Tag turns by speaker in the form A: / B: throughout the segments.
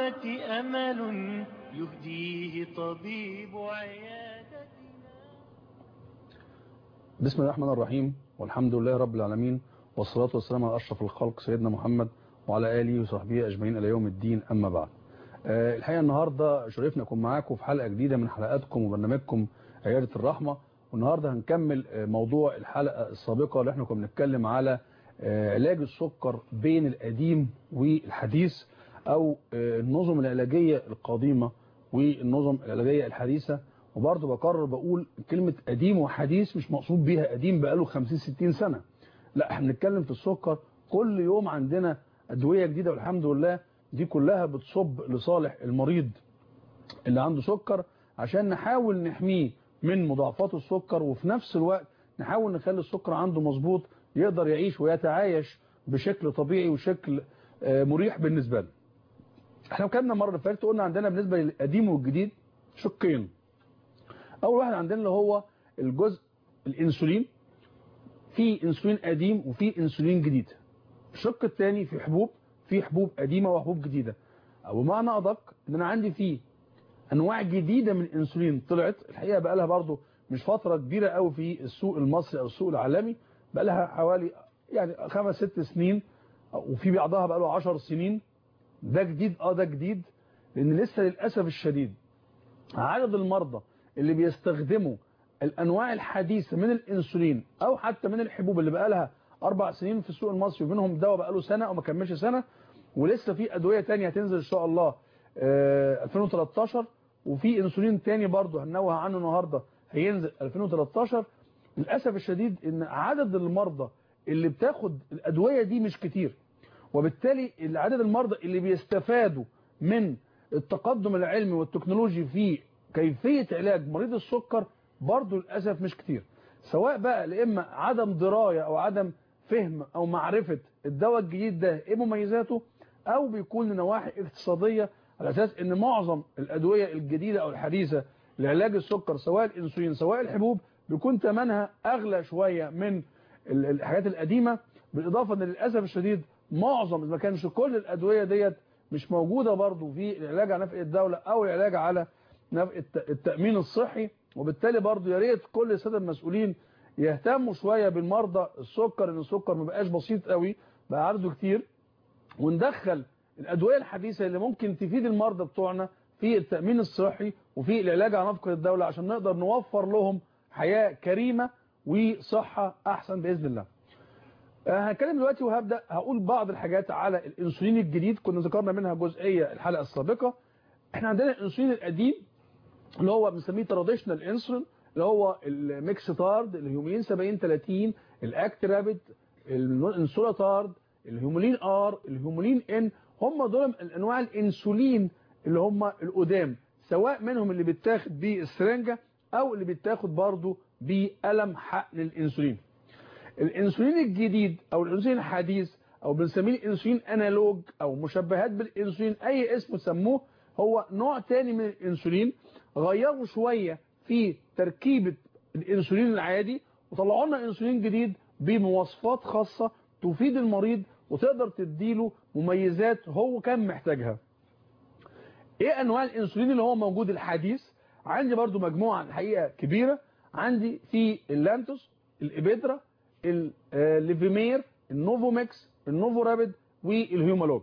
A: الحياة أمل يهديه طبيب عيادتنا
B: بسم الله الرحمن الرحيم والحمد لله رب العالمين والصلاة والسلام على أشرف الخلق سيدنا محمد وعلى آله وصحبه أجمعين إلى يوم الدين أما بعد آه، الحقيقة النهاردة شرفنا نكون معاكم في حلقة جديدة من حلقاتكم وبرنامجكم عيادة الرحمة والنهاردة هنكمل آه، موضوع الحلقة السابقة اللي احنا كنا بنتكلم على آه، علاج السكر بين القديم والحديث أو آه، النظم العلاجية القديمة والنظم العلاجية الحديثة وبرضه بكرر بقول كلمة قديم وحديث مش مقصود بيها قديم بقاله 50 60 سنة لا احنا بنتكلم في السكر كل يوم عندنا أدوية جديدة والحمد لله دي كلها بتصب لصالح المريض اللي عنده سكر عشان نحاول نحميه من مضاعفات السكر وفي نفس الوقت نحاول نخلي السكر عنده مظبوط يقدر يعيش ويتعايش بشكل طبيعي وشكل آه، مريح بالنسبة له احنا كنا المره اللي فاتت قلنا عندنا بالنسبة للقديم والجديد شقين اول واحد عندنا اللي هو الجزء الانسولين في انسولين قديم وفي انسولين جديد الشق الثاني في حبوب في حبوب قديمة وحبوب جديدة او بمعنى ادق ان انا عندي فيه انواع جديدة من الانسولين طلعت الحقيقة بقى لها برضو مش فترة كبيرة قوي في السوق المصري او السوق العالمي بقى لها حوالي يعني خمس ست سنين وفي بعضها بقى له 10 سنين ده جديد اه ده جديد لان لسه للاسف الشديد عدد المرضى اللي بيستخدموا الانواع الحديثه من الانسولين او حتى من الحبوب اللي بقى لها اربع سنين في السوق المصري ومنهم دواء بقى له سنه او ما كملش سنه ولسه في ادويه تانية هتنزل ان شاء الله آه، 2013 وفي انسولين تاني برضه هنوه عنه النهارده هينزل 2013 للاسف الشديد ان عدد المرضى اللي بتاخد الادويه دي مش كتير وبالتالي عدد المرضى اللي بيستفادوا من التقدم العلمي والتكنولوجي في كيفية علاج مريض السكر برضو للأسف مش كتير سواء بقى لإما عدم دراية أو عدم فهم أو معرفة الدواء الجديد ده إيه مميزاته أو بيكون لنواحي اقتصادية على أساس إن معظم الأدوية الجديدة أو الحديثة لعلاج السكر سواء الإنسولين سواء الحبوب بيكون ثمنها أغلى شوية من ال- الحاجات القديمة بالإضافة أن للأسف الشديد معظم إذا ما كانش كل الأدوية ديت مش موجودة برضو في العلاج على نفقة الدولة أو العلاج على نفقة التأمين الصحي وبالتالي برضو يا ريت كل السادة المسؤولين يهتموا شوية بالمرضى السكر ان السكر ما بقاش بسيط قوي بقى عرضه كتير وندخل الأدوية الحديثة اللي ممكن تفيد المرضى بتوعنا في التأمين الصحي وفي العلاج على نفقة الدولة عشان نقدر نوفر لهم حياة كريمة وصحة أحسن بإذن الله آه، هنتكلم دلوقتي وهبدأ هقول بعض الحاجات على الانسولين الجديد كنا ذكرنا منها جزئية الحلقة السابقة احنا عندنا الانسولين القديم اللي هو بنسميه تراديشنال انسولين اللي هو الميكس تارد الهيومين 70 30 الاكت رابيد الانسولاتارد الهيومولين ار الهيومولين ان هم دول الانواع الانسولين اللي هم القدام سواء منهم اللي بيتاخد بالسرنجه او اللي بيتاخد برضه بقلم حقن الانسولين الانسولين الجديد او الانسولين الحديث او بنسميه الانسولين انالوج او مشبهات بالانسولين اي اسم سموه هو نوع تاني من الانسولين غيروا شوية في تركيبة الانسولين العادي وطلعوا لنا انسولين جديد بمواصفات خاصة تفيد المريض وتقدر تديله مميزات هو كان محتاجها ايه انواع الانسولين اللي هو موجود الحديث عندي برضو مجموعة الحقيقة كبيرة عندي في اللانتوس الابيدرا الليفيمير النوفوميكس النوفو رابيد والهيومالوج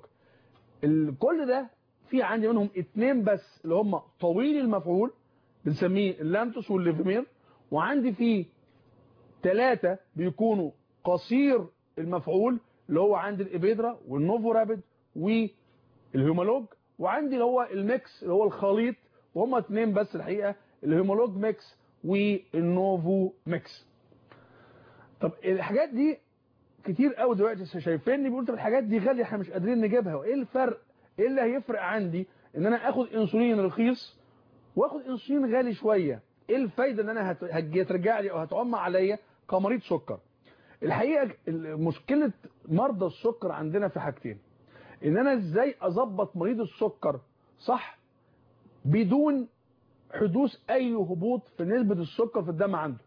B: كل ده في عندي منهم اتنين بس اللي هم طويل المفعول بنسميه اللانتوس والليفيمير وعندي فيه ثلاثة بيكونوا قصير المفعول اللي هو عندي الابيدرا والنوفو رابيد والهيومالوج وعندي اللي هو الميكس اللي هو الخليط وهم اتنين بس الحقيقة الهيومالوج ميكس والنوفو ميكس طب الحاجات دي كتير قوي دلوقتي شايفيني بيقول طب الحاجات دي غاليه احنا مش قادرين نجيبها وايه الفرق ايه اللي هيفرق عندي ان انا اخد انسولين رخيص واخد انسولين غالي شويه ايه الفايده ان انا هت- هترجع لي او هتعم عليا كمريض سكر الحقيقه مشكله مرضى السكر عندنا في حاجتين ان انا ازاي اظبط مريض السكر صح بدون حدوث اي هبوط في نسبه السكر في الدم عنده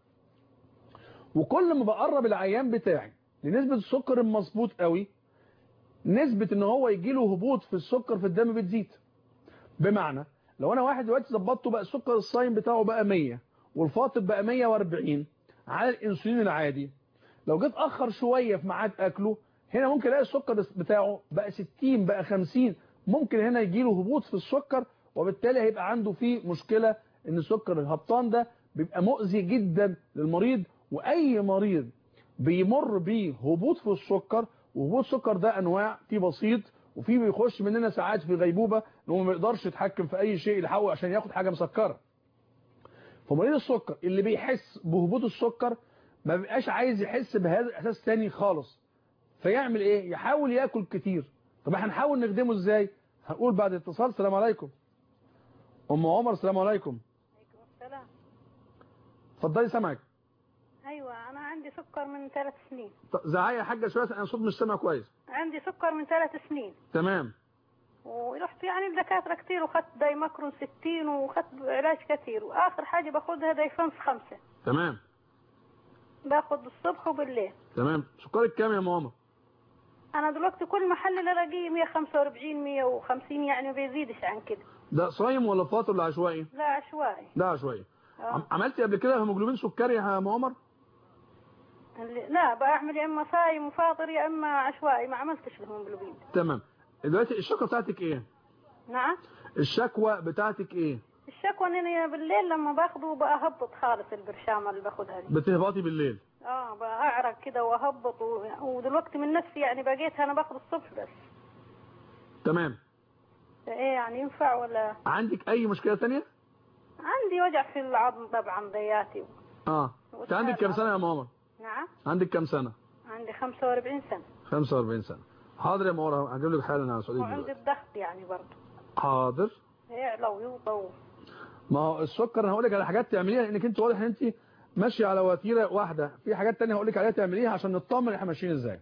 B: وكل ما بقرب العيان بتاعي لنسبة السكر المظبوط قوي نسبة ان هو يجي له هبوط في السكر في الدم بتزيد بمعنى لو انا واحد دلوقتي ظبطته بقى السكر الصايم بتاعه بقى 100 والفاطر بقى 140 على الانسولين العادي لو جيت اخر شويه في ميعاد اكله هنا ممكن الاقي السكر بتاعه بقى 60 بقى 50 ممكن هنا يجي له هبوط في السكر وبالتالي هيبقى عنده فيه مشكله ان السكر الهبطان ده بيبقى مؤذي جدا للمريض واي مريض بيمر بيه هبوط في السكر وهبوط السكر ده انواع في بسيط وفي بيخش مننا ساعات في غيبوبه ان هو ما يقدرش يتحكم في اي شيء يحاول عشان ياخد حاجه مسكره فمريض السكر اللي بيحس بهبوط السكر ما بيبقاش عايز يحس بهذا الاحساس تاني خالص فيعمل ايه يحاول ياكل كتير طب احنا هنحاول نخدمه ازاي هنقول بعد اتصال السلام عليكم ام عمر السلام عليكم
C: عليكم السلام
B: اتفضلي سامعك
C: ايوه انا عندي سكر من ثلاث سنين
B: طب زعقي يا حاجه شويه انا صوت مش سامع كويس
C: عندي سكر من ثلاث سنين
B: تمام
C: ورحت يعني لدكاتره كتير وخدت دايماكرون 60 وخدت علاج كتير واخر حاجه باخدها دايفانس خمسة
B: تمام
C: باخد الصبح وبالليل
B: تمام سكرك كام يا ماما
C: انا دلوقتي كل محل الاقيه 145 150 يعني ما بيزيدش عن كده
B: ده صايم ولا فاطر ولا عشوائي
C: لا عشوائي
B: ده عشوائي
C: آه.
B: عم- عملتي قبل كده هيموجلوبين سكري يا ام عمر
C: اللي- لا بعمل يا اما صايم وفاطر يا اما عشوائي ما عملتش الهيموجلوبين
B: تمام دلوقتي الشكوى بتاعتك ايه
C: نعم
B: الشكوى بتاعتك ايه
C: الشكوى ان انا بالليل لما باخده بهبط خالص البرشامه اللي باخدها دي
B: بتهبطي بالليل
C: اه بعرق كده واهبط و... ودلوقتي من نفسي يعني بقيت انا باخد الصبح بس
B: تمام
C: ايه يعني ينفع ولا
B: عندك اي مشكله ثانيه
C: عندي وجع في العظم طبعا ضياتي
B: اه انت عندك كام سنه يا ام عمر
C: نعم
B: عندك كام سنه
C: عندي 45 سنه
B: 45 سنه حاضر يا مورا هجيب لك حالا على سؤالي
C: وعندي
B: دلوقتي
C: الضغط يعني برضه
B: حاضر
C: يعلى ويوطى و-
B: ما هو السكر انا هقول لك على حاجات تعمليها لانك انت واضح ان انت ماشيه على وتيره واحده في حاجات تانية هقول لك عليها تعمليها عشان نطمن احنا ماشيين ازاي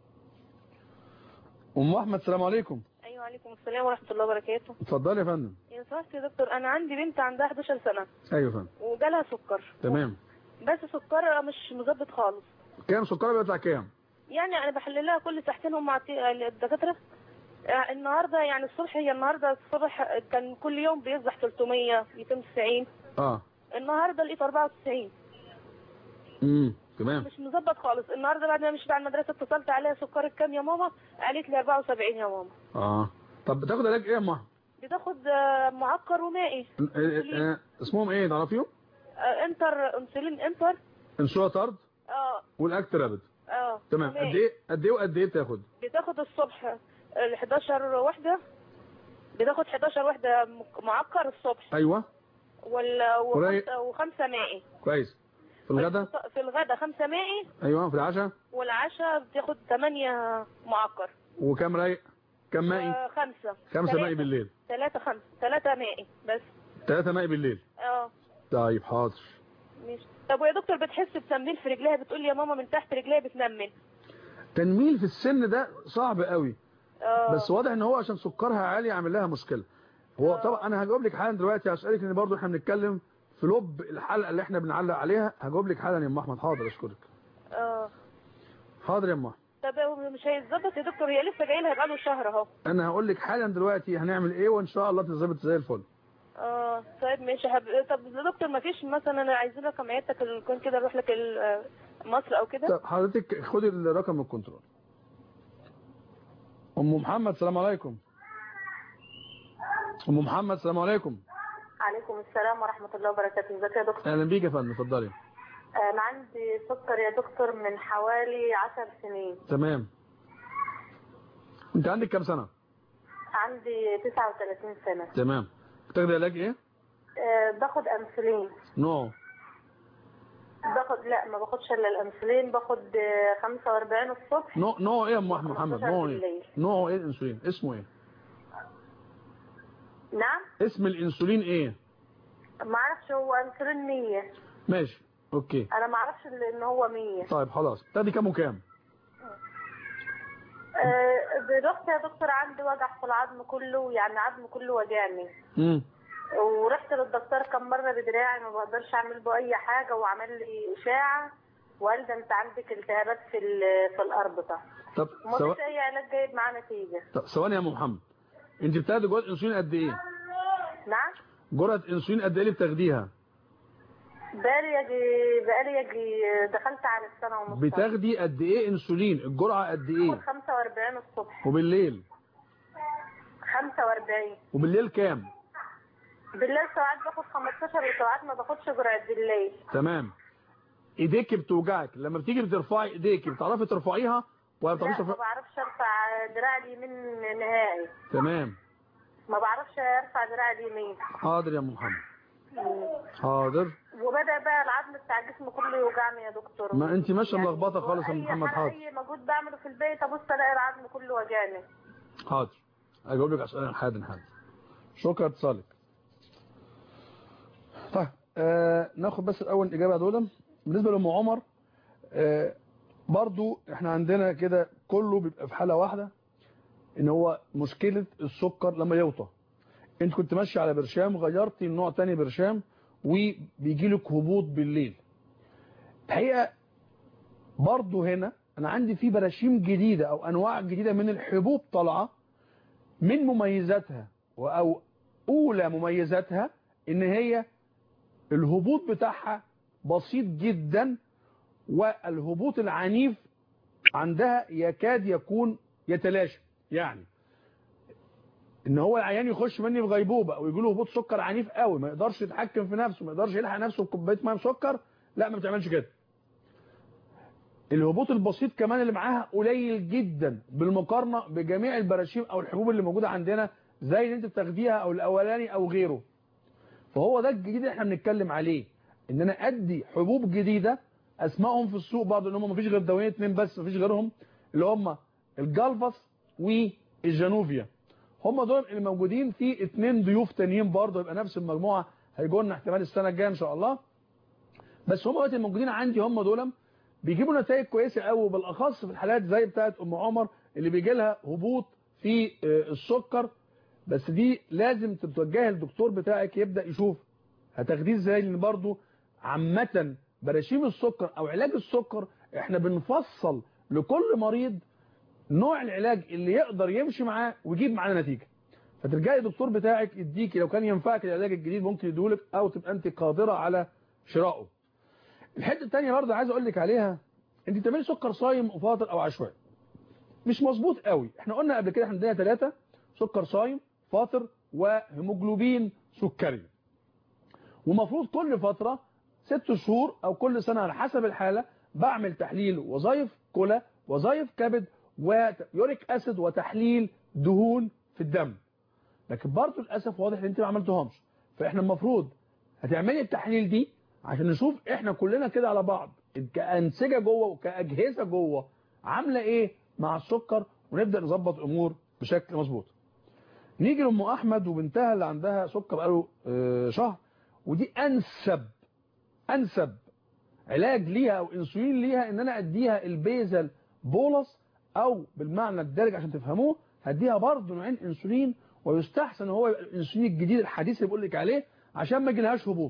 B: ام احمد السلام عليكم
D: ايوه عليكم السلام ورحمه الله وبركاته
B: اتفضلي يا فندم
D: يا سمحت يا دكتور انا عندي بنت عندها 11 سنه
B: ايوه يا فندم
D: وجالها سكر
B: تمام
D: بس سكرها مش مظبط خالص
B: كام سكرها بيطلع كام
D: يعني انا بحللها كل ساعتين هم عطي- الدكاتره آه، النهارده يعني الصبح هي النهارده الصبح كان كل يوم بيصبح 300 290
B: اه
D: النهارده لقيت 94
B: امم تمام
D: مش مظبط خالص النهارده بعد ما مشيت على المدرسه اتصلت عليها سكرك كام يا ماما قالت لي 74 يا ماما
B: اه طب بتاخد علاج ايه يا ام احمد
D: بتاخد آه، معكر ومائي
B: آه، آه، آه، اسمهم ايه تعرفيهم
D: آه، انتر انسولين انتر
B: انسولا طرد
D: اه
B: والاكترابد
D: اه
B: تمام
D: ومائي.
B: قد ايه قد ايه وقد ايه بتاخد
D: بتاخد الصبح ال 11 وحده بتاخد 11 وحده م- معكر الصبح
B: ايوه
D: وال
B: قريب.
D: وخمسه وخمسه مائي
B: كويس في الغدا
D: في الغدا خمسه مائي
B: ايوه في العشاء
D: والعشاء بتاخد 8 معكر
B: وكام رايق كام مائي
D: آه، خمسه
B: خمسة مائي بالليل
D: ثلاثه خمسه ثلاثه مائي بس
B: ثلاثة مائي بالليل
D: اه
B: طيب حاضر
D: مش طب ويا دكتور بتحس بتنميل في رجليها بتقول لي يا ماما من تحت رجليها بتنمل
B: تنميل في السن ده صعب قوي
D: اه
B: بس واضح ان هو عشان سكرها عالي عامل لها مشكله هو طبعا انا هجاوب لك حالا دلوقتي هسالك ان برضو احنا بنتكلم في لب الحلقه اللي احنا بنعلق عليها هجاوب لك حالا يا ام احمد حاضر اشكرك
D: اه
B: حاضر يا ام احمد
D: طب مش هيتظبط يا دكتور هي لسه جاي لها بقاله شهر اهو
B: انا هقول لك حالا دلوقتي هنعمل ايه وان شاء الله تظبط زي الفل
D: اه طيب ماشي حب... طب يا دكتور ما فيش مثلا انا عايزين رقم عيادتك اللي يكون كده نروح لك ال- آه، مصر او كده
B: طب حضرتك خدي الرقم من الكنترول ام محمد السلام عليكم ام محمد السلام عليكم
E: عليكم السلام ورحمة الله وبركاته ازيك يا دكتور
B: اهلا بيك يا فندم اتفضلي
E: أنا عندي سكر يا دكتور من حوالي عشر سنين
B: تمام انت عندك كام سنه
E: عندي 39 سنة
B: تمام بتاخدي علاج ايه
E: أه باخد أنسولين
B: نوع
E: باخد لا ما باخدش إلا الأنسولين باخد آه، 45 الصبح
B: نوع نوع ايه يا ام احمد محمد
E: 15
B: نوع ايه
E: بالليل.
B: نوعه ايه الانسولين اسمه ايه
E: نعم
B: اسم الانسولين ايه
E: ما اعرفش هو أنسولين 100
B: ماشي اوكي
E: أنا ما اعرفش إلا إن هو 100
B: طيب خلاص تاخدي كام وكام
E: أه رحت يا دكتور عندي وجع في العظم كله يعني عظم كله وجعني
B: امم
E: ورحت للدكتور كم مره بدراعي ما بقدرش اعمل به اي حاجه وعمل لي اشاعه وقال ده انت عندك التهابات في ال- في الاربطه
B: طب
E: وما
B: سوا...
E: فيش اي علاج جايب معاه نتيجه
B: طب ثواني يا ام محمد انت بتاخدي جوه الانسولين قد ايه جرعه انسولين قد ايه اللي بتاخديها
E: بقالي يجي بقالي يجي دخلت على السنة ونص
B: بتاخدي قد ايه انسولين الجرعه قد ايه
E: 45 الصبح
B: وبالليل
E: 45
B: وبالليل كام
E: بالليل ساعات باخد 15 وساعات ما باخدش جرعة بالليل
B: تمام ايديك بتوجعك لما بتيجي بترفعي ايديك بتعرفي ترفعيها ولا
E: لا
B: بتعرفيش
E: ما
B: ترفعي
E: بعرفش ارفع دراع اليمين نهائي
B: تمام
E: ما بعرفش ارفع دراع اليمين
B: حاضر يا أم محمد حاضر
E: وبدا بقى العظم بتاع جسمي كله يوجعني يا دكتور
B: ما انت ماشيه
E: يعني
B: ملخبطه خالص يا أم
E: أي
B: محمد
E: حاجة-
B: حاضر
E: اي مجهود بعمله في البيت ابص الاقي العظم كله وجعني
B: حاضر اجاوب لك على سؤال حاضر حاضر شكرا اتصالك طيب آه ناخد بس الاول الاجابه دول بالنسبه لام عمر آه برضو احنا عندنا كده كله بيبقى في حاله واحده ان هو مشكله السكر لما يوطى انت كنت ماشي على برشام غيرتي نوع تاني برشام وبيجي لك هبوط بالليل الحقيقه برضو هنا انا عندي في براشيم جديده او انواع جديده من الحبوب طالعه من مميزاتها او اولى مميزاتها ان هي الهبوط بتاعها بسيط جدا والهبوط العنيف عندها يكاد يكون يتلاشى يعني ان هو العيان يخش مني في غيبوبه او يجي له هبوط سكر عنيف قوي ما يقدرش يتحكم في نفسه ما يقدرش يلحق نفسه بكوبايه ميه مسكر لا ما بتعملش كده الهبوط البسيط كمان اللي معاها قليل جدا بالمقارنه بجميع البراشيم او الحبوب اللي موجوده عندنا زي اللي انت بتاخديها او الاولاني او غيره فهو ده الجديد اللي احنا بنتكلم عليه ان انا ادي حبوب جديده اسمائهم في السوق برضه ان هم مفيش غير دوايين اتنين بس مفيش غيرهم اللي هم الجالفاس والجانوفيا هم دول اللي موجودين في اتنين ضيوف تانيين برضه يبقى نفس المجموعه هيجوا لنا احتمال السنه الجايه ان شاء الله بس هم دلوقتي الموجودين عندي هم دول بيجيبوا نتائج كويسه قوي بالاخص في الحالات زي بتاعه ام عمر اللي بيجي لها هبوط في السكر بس دي لازم تتوجهي للدكتور بتاعك يبدا يشوف هتاخديه ازاي لان برضه عامه براشيم السكر او علاج السكر احنا بنفصل لكل مريض نوع العلاج اللي يقدر يمشي معاه ويجيب معانا نتيجه فترجعي الدكتور بتاعك يديكي لو كان ينفعك العلاج الجديد ممكن يديهولك او تبقى انت قادره على شرائه الحته الثانيه برضه عايز اقول لك عليها انت بتعملي سكر صايم وفاطر او عشوائي مش مظبوط قوي احنا قلنا قبل كده احنا عندنا ثلاثه سكر صايم فاطر وهيموجلوبين سكري ومفروض كل فتره ست شهور او كل سنه على حسب الحاله بعمل تحليل وظائف كلى وظائف كبد ويوريك اسيد وتحليل دهون في الدم لكن برضه للاسف واضح ان انت ما عملتهمش فاحنا المفروض هتعملي التحليل دي عشان نشوف احنا كلنا كده على بعض كأنسجة جوه وكأجهزة جوه عاملة ايه مع السكر ونبدأ نظبط امور بشكل مظبوط نيجي لأم أحمد وبنتها اللي عندها سكر بقاله اه شهر ودي أنسب أنسب علاج ليها أو إنسولين ليها إن أنا أديها البيزل بولس أو بالمعنى الدارج عشان تفهموه هديها برضه نوعين إنسولين ويستحسن هو يبقى الإنسولين الجديد الحديث اللي بقول لك عليه عشان ما يجيلهاش هبوط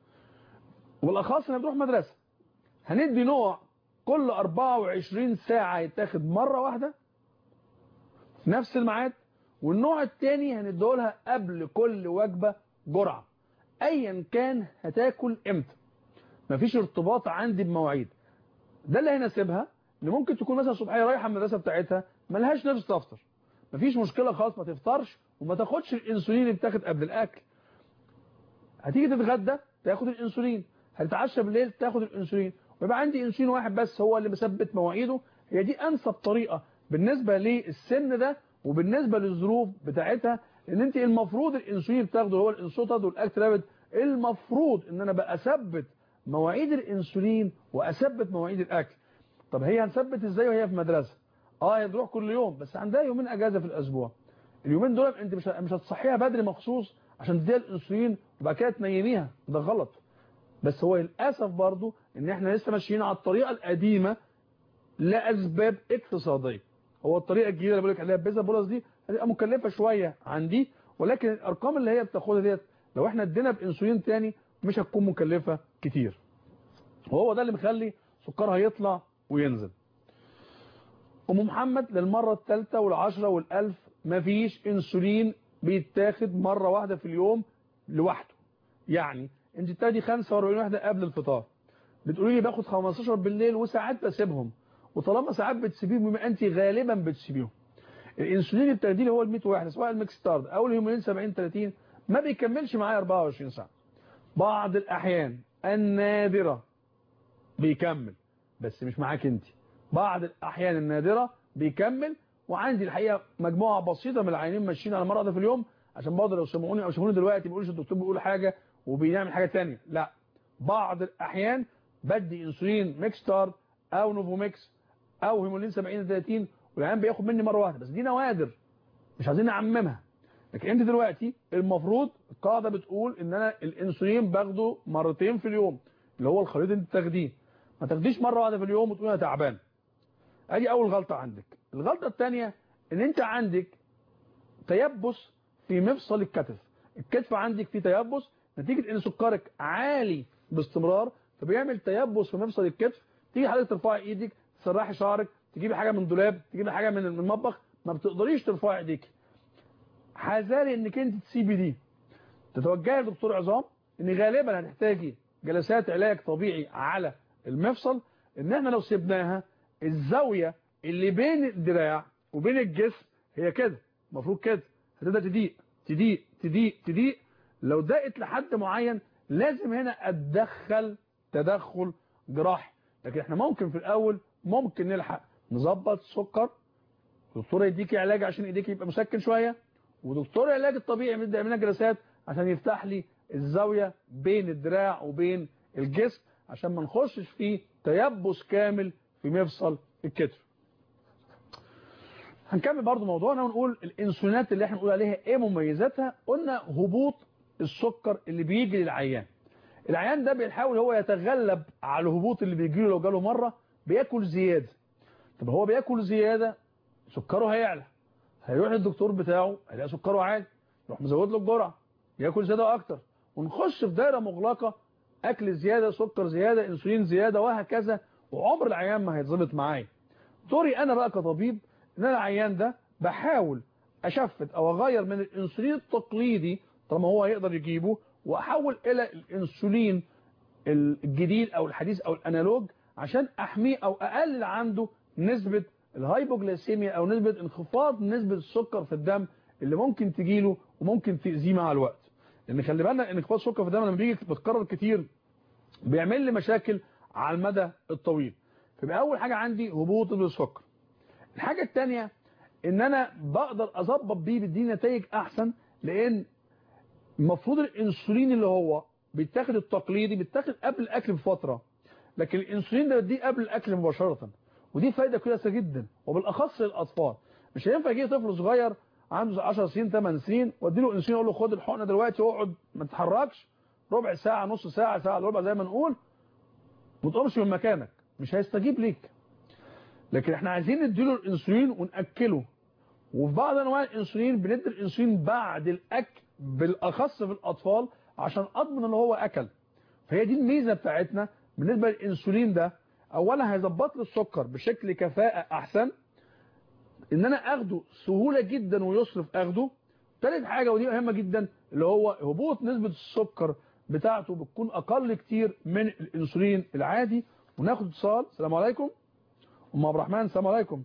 B: والأخص إنها بتروح مدرسة هندي نوع كل 24 ساعة يتاخد مرة واحدة في نفس الميعاد والنوع الثاني هنديه لها قبل كل وجبة جرعة ايا كان هتاكل امتى مفيش ارتباط عندي بمواعيد ده اللي هيناسبها ان ممكن تكون مثلا الصبحيه رايحه المدرسه بتاعتها ملهاش نفس تفطر مفيش مشكله خالص ما تفطرش وما تاخدش الانسولين اللي بتاخد قبل الاكل هتيجي تتغدى تاخد الانسولين هتتعشى بالليل تاخد الانسولين ويبقى عندي انسولين واحد بس هو اللي مثبت مواعيده هي دي انسب طريقه بالنسبه للسن ده وبالنسبه للظروف بتاعتها ان انت المفروض الانسولين بتاخده هو الانسوتاد والاكترابيد المفروض ان انا بقى اثبت مواعيد الانسولين واثبت مواعيد الاكل طب هي هنثبت ازاي وهي في مدرسه اه هي تروح كل يوم بس عندها يومين اجازه في الاسبوع اليومين دول انت مش مش هتصحيها بدري مخصوص عشان تديها الانسولين وبعد كده تنيميها ده غلط بس هو للاسف برضو ان احنا لسه ماشيين على الطريقه القديمه لاسباب اقتصاديه هو الطريقه الجديده اللي بقول لك عليها بيزا بولس دي هتبقى مكلفه شويه عندي ولكن الارقام اللي هي بتاخدها ديت لو احنا ادينا بانسولين تاني مش هتكون مكلفه كتير وهو ده اللي مخلي سكرها يطلع وينزل ام محمد للمره الثالثه والعشره والالف مفيش انسولين بيتاخد مره واحده في اليوم لوحده يعني انت بتاخدي 45 وحده قبل الفطار بتقولي لي باخد 15 بالليل وساعات بسيبهم وطالما ساعات بتسيبيهم يبقى انت غالبا بتسيبيهم الانسولين اللي بتاخديه اللي هو ال 100 وحده سواء الميكستارد او الهيمولين 70 30 ما بيكملش معايا 24 ساعه بعض الاحيان النادره بيكمل بس مش معاك انت بعض الاحيان النادره بيكمل وعندي الحقيقه مجموعه بسيطه من العيانين ماشيين على مره في اليوم عشان برضه لو سمعوني او شافوني دلوقتي ما بيقولوش الدكتور بيقول حاجه وبيعمل حاجه ثانيه لا بعض الاحيان بدي انسولين ميكستارد او نوفوميكس او هيمولين 70 30 والعيان بياخد مني مره واحده بس دي نوادر مش عايزين نعممها لكن انت دلوقتي المفروض القاعده بتقول ان انا الانسولين باخده مرتين في اليوم اللي هو الخليط اللي انت تاخديه ما تاخديش مره واحده في اليوم وتقول انا تعبان ادي اول غلطه عندك الغلطه الثانيه ان انت عندك تيبس في مفصل الكتف الكتف عندك فيه تيبس نتيجه ان سكرك عالي باستمرار فبيعمل تيبس في مفصل الكتف تيجي حضرتك ترفعي ايدك تسرحي شعرك تجيبي حاجه من دولاب تجيبي حاجه من المطبخ ما بتقدريش ترفعي ايديك حذاري انك انت تسيبي دي تتوجهي لدكتور عظام ان غالبا هتحتاجي جلسات علاج طبيعي على المفصل ان احنا لو سيبناها الزاويه اللي بين الدراع وبين الجسم هي كده المفروض كده هتبدا تضيق تضيق تضيق تضيق لو ضاقت لحد معين لازم هنا اتدخل تدخل جراحي لكن احنا ممكن في الاول ممكن نلحق نظبط سكر دكتور يديكي علاج عشان ايديك يبقى مسكن شويه ودكتور العلاج الطبيعي بيبدا يعمل لنا جلسات عشان يفتح لي الزاويه بين الدراع وبين الجسم عشان ما نخشش في تيبس كامل في مفصل الكتف هنكمل برضو موضوعنا ونقول الانسولينات اللي احنا بنقول عليها ايه مميزاتها قلنا هبوط السكر اللي بيجي للعيان العيان ده بيحاول هو يتغلب على الهبوط اللي بيجي له لو جاله مره بياكل زياده طب هو بياكل زياده سكره هيعلى هيروح للدكتور بتاعه هيلاقي سكره عالي يروح مزود له الجرعه ياكل زياده اكتر ونخش في دايره مغلقه اكل زياده سكر زياده انسولين زياده وهكذا وعمر العيان ما هيتظبط معايا دوري انا بقى كطبيب ان انا العيان ده بحاول اشفت او اغير من الانسولين التقليدي طالما هو يقدر يجيبه واحول الى الانسولين الجديد او الحديث او الانالوج عشان احميه او اقلل عنده نسبه الهايبوجليسيميا او نسبه انخفاض نسبه السكر في الدم اللي ممكن تجيله وممكن تاذيه مع الوقت لان خلي بالنا ان انخفاض السكر في الدم لما بيجي بيتكرر كتير بيعمل لي مشاكل على المدى الطويل فيبقى اول حاجه عندي هبوط بالسكر الحاجه الثانيه ان انا بقدر اظبط بيه بيديني نتائج احسن لان المفروض الانسولين اللي هو بيتاخد التقليدي بيتاخد قبل الاكل بفتره لكن الانسولين ده بديه قبل الاكل مباشره ودي فايده كويسه جدا وبالاخص للاطفال مش هينفع يجي طفل صغير عنده 10 سنين 8 سنين وادي له انسولين اقول له خد الحقنه دلوقتي واقعد ما تتحركش ربع ساعه نص ساعه ساعه ربع زي ما نقول ما تقومش من مكانك مش هيستجيب ليك لكن احنا عايزين نديله الانسولين وناكله وفي بعض انواع الانسولين بندي الانسولين بعد الاكل بالاخص في الاطفال عشان اضمن ان هو اكل فهي دي الميزه بتاعتنا بالنسبه للانسولين ده اولا هيظبط لي السكر بشكل كفاءه احسن ان انا اخده سهوله جدا ويسر في اخده ثالث حاجه ودي مهمه جدا اللي هو هبوط نسبه السكر بتاعته بتكون اقل كتير من الانسولين العادي وناخد اتصال السلام عليكم ام عبد الرحمن السلام عليكم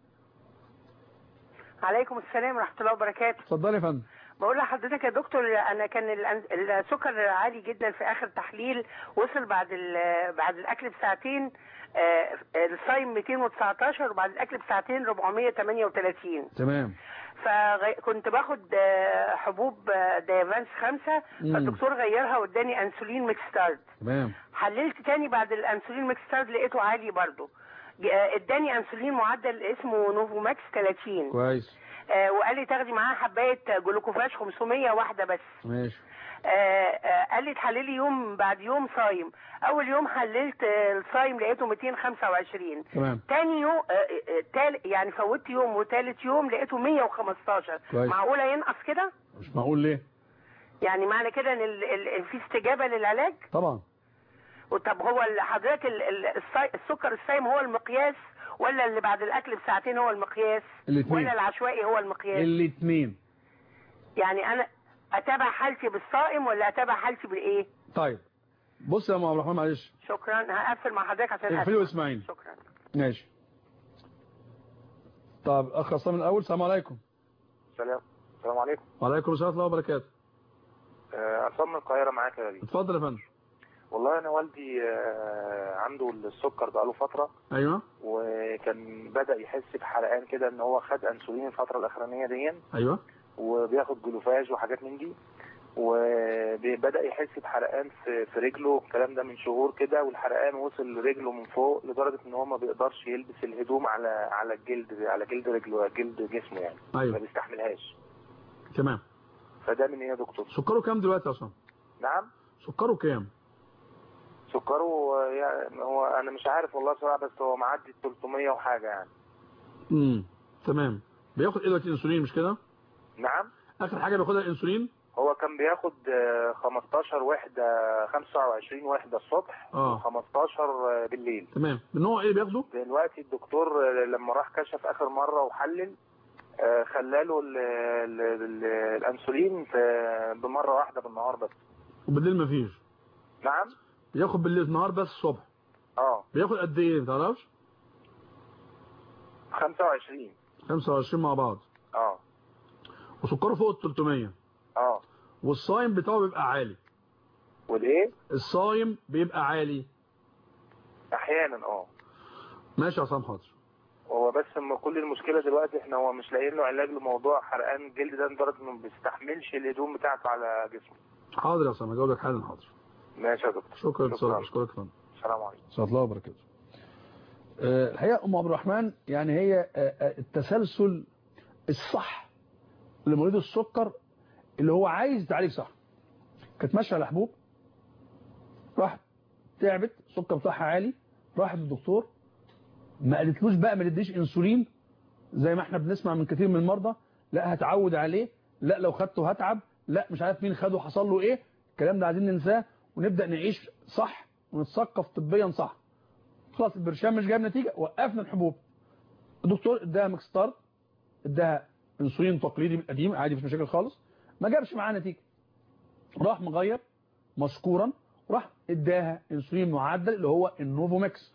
F: عليكم السلام ورحمه الله وبركاته
B: اتفضلي يا فندم
F: بقول لحضرتك يا دكتور انا كان الأن- السكر عالي جدا في اخر تحليل وصل بعد ال- بعد الاكل بساعتين آه، الصايم 219 وبعد الاكل بساعتين 438
B: تمام
F: فكنت باخد آه، حبوب آه، دايفانس خمسة
B: مم.
F: فالدكتور غيرها واداني انسولين ميكستارد
B: تمام
F: حللت تاني بعد الانسولين ميكستارد لقيته عالي برضو ج- آه، اداني انسولين معدل اسمه نوفوماكس 30
B: كويس
F: آه، وقال لي تاخدي معاها حبايه جلوكوفاش 500 واحده بس
B: ماشي
F: آه، آه، قال لي تحللي يوم بعد يوم صايم اول يوم حللت آه، الصايم لقيته 225
B: تمام
F: تاني يوم آه، آه، تال يعني فوتت يوم وتالت يوم لقيته 115
B: كويس.
F: معقوله ينقص كده
B: مش معقول ليه
F: يعني معنى كده ان ال- ال- في استجابه للعلاج
B: طبعا
F: طب هو ال- حضرتك ال- ال- الصي- السكر الصايم هو المقياس ولا اللي بعد الاكل بساعتين هو المقياس
B: الاتنين.
F: ولا العشوائي هو المقياس
B: الاثنين
F: يعني انا اتابع حالتي بالصائم ولا اتابع حالتي بالايه
B: طيب بص يا ام عبد الرحمن معلش
F: شكرا هقفل مع حضرتك عشان
B: اقفلي
F: أسمع.
B: واسمعيني
F: شكرا
B: ماشي طب اخ عصام الاول السلام عليكم
G: سلام السلام عليكم
B: وعليكم السلام ورحمه الله وبركاته
G: آه، عصام من القاهرة معاك يا غالي
B: اتفضل يا فندم
G: والله أنا والدي آه، عنده السكر بقاله فترة
B: ايوه
G: وكان بدأ يحس بحرقان كده إن هو خد أنسولين الفترة الأخرانية دي
B: ايوه
G: وبياخد جلوفاج وحاجات من دي وبدأ يحس بحرقان في في رجله الكلام ده من شهور كده والحرقان وصل لرجله من فوق لدرجة إن هو ما بيقدرش يلبس الهدوم على على الجلد على جلد رجله جلد جسمه يعني ما
B: ايوه
G: بيستحملهاش
B: تمام
G: فده من إيه يا دكتور؟
B: سكره كام دلوقتي يا عصام
G: نعم
B: سكره كام
G: سكره يعني هو انا مش عارف والله بصراحه بس هو معدي 300 وحاجه يعني
B: امم تمام بياخد ايه دلوقتي انسولين مش كده
G: نعم
B: اخر حاجه بياخدها الانسولين
G: هو كان بياخد آه، 15 وحده 25 وحده الصبح
B: اه
G: و15 بالليل
B: تمام من نوع ايه بياخده
G: دلوقتي الدكتور آه، لما راح كشف اخر مره وحلل آه، خلاله ال- ال- ال- الانسولين في- بمره واحده بالنهار بس
B: وبالليل مفيش
G: نعم
B: بياخد بالليل النهار بس الصبح
G: اه
B: بياخد قد ايه ما تعرفش
G: 25
B: 25 مع بعض
G: اه
B: وسكره فوق ال 300
G: اه
B: والصايم بتاعه بيبقى عالي
G: والايه
B: الصايم بيبقى عالي
G: احيانا اه
B: ماشي يا عصام حاضر
G: هو بس اما كل المشكله دلوقتي احنا هو مش لاقيين له علاج لموضوع حرقان الجلد ده لدرجه انه ما بيستحملش الهدوم بتاعته على جسمه
B: حاضر يا عصام هجاوبك حالا حاضر
G: ماشي يا دكتور
B: شكرا
G: شكرا.
B: شكرا اشكرك يا فندم
G: السلام عليكم
B: ورحمه الله وبركاته آه، الحقيقه ام عبد الرحمن يعني هي آه، آه، التسلسل الصح لمريض السكر اللي هو عايز يتعالج صح كانت ماشيه على حبوب راحت تعبت السكر بتاعها عالي راحت للدكتور ما قالتلوش بقى ما تديش انسولين زي ما احنا بنسمع من كثير من المرضى لا هتعود عليه لا لو خدته هتعب لا مش عارف مين خده حصل له ايه الكلام ده عايزين ننساه ونبدا نعيش صح ونتثقف طبيا صح خلاص البرشام مش جايب نتيجه وقفنا الحبوب الدكتور اداها ميكستار اداها انسولين تقليدي القديم عادي مفيش مشاكل خالص ما جابش معاه نتيجه راح مغير مشكورا راح اداها انسولين معدل اللي هو النوفوميكس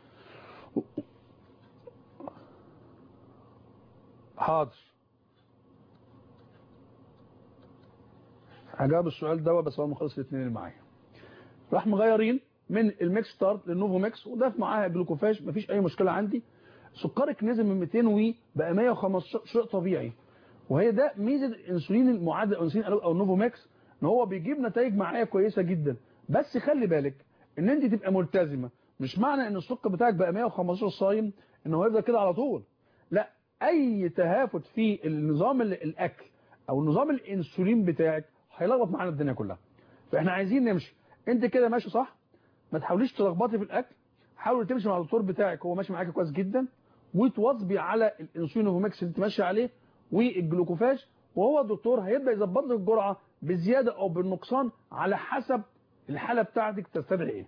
B: حاضر هجاوب السؤال ده بس هو مخلص الاثنين اللي معايا راح مغيرين من الميكس ستارت للنوفو ميكس وضاف معاها جلوكوفاج مفيش اي مشكله عندي سكرك نزل من 200 وي بقى 115 شيء طبيعي وهي ده ميزه الانسولين المعدل او الانسولين او النوفو ميكس ان هو بيجيب نتائج معايا كويسه جدا بس خلي بالك ان انت تبقى ملتزمه مش معنى ان السكر بتاعك بقى 115 صايم ان هو يفضل كده على طول لا اي تهافت في النظام ال- الاكل او نظام الانسولين بتاعك هيلخبط معانا الدنيا كلها فاحنا عايزين نمشي انت كده ماشي صح ما تحاوليش تلخبطي في الاكل حاول تمشي مع الدكتور بتاعك هو ماشي معاك كويس جدا وتواظبي على الانسولين اوفوميكس اللي انت ماشي عليه والجلوكوفاج وهو الدكتور هيبدا يظبط لك الجرعه بالزياده او بالنقصان على حسب الحاله بتاعتك تستدعي ايه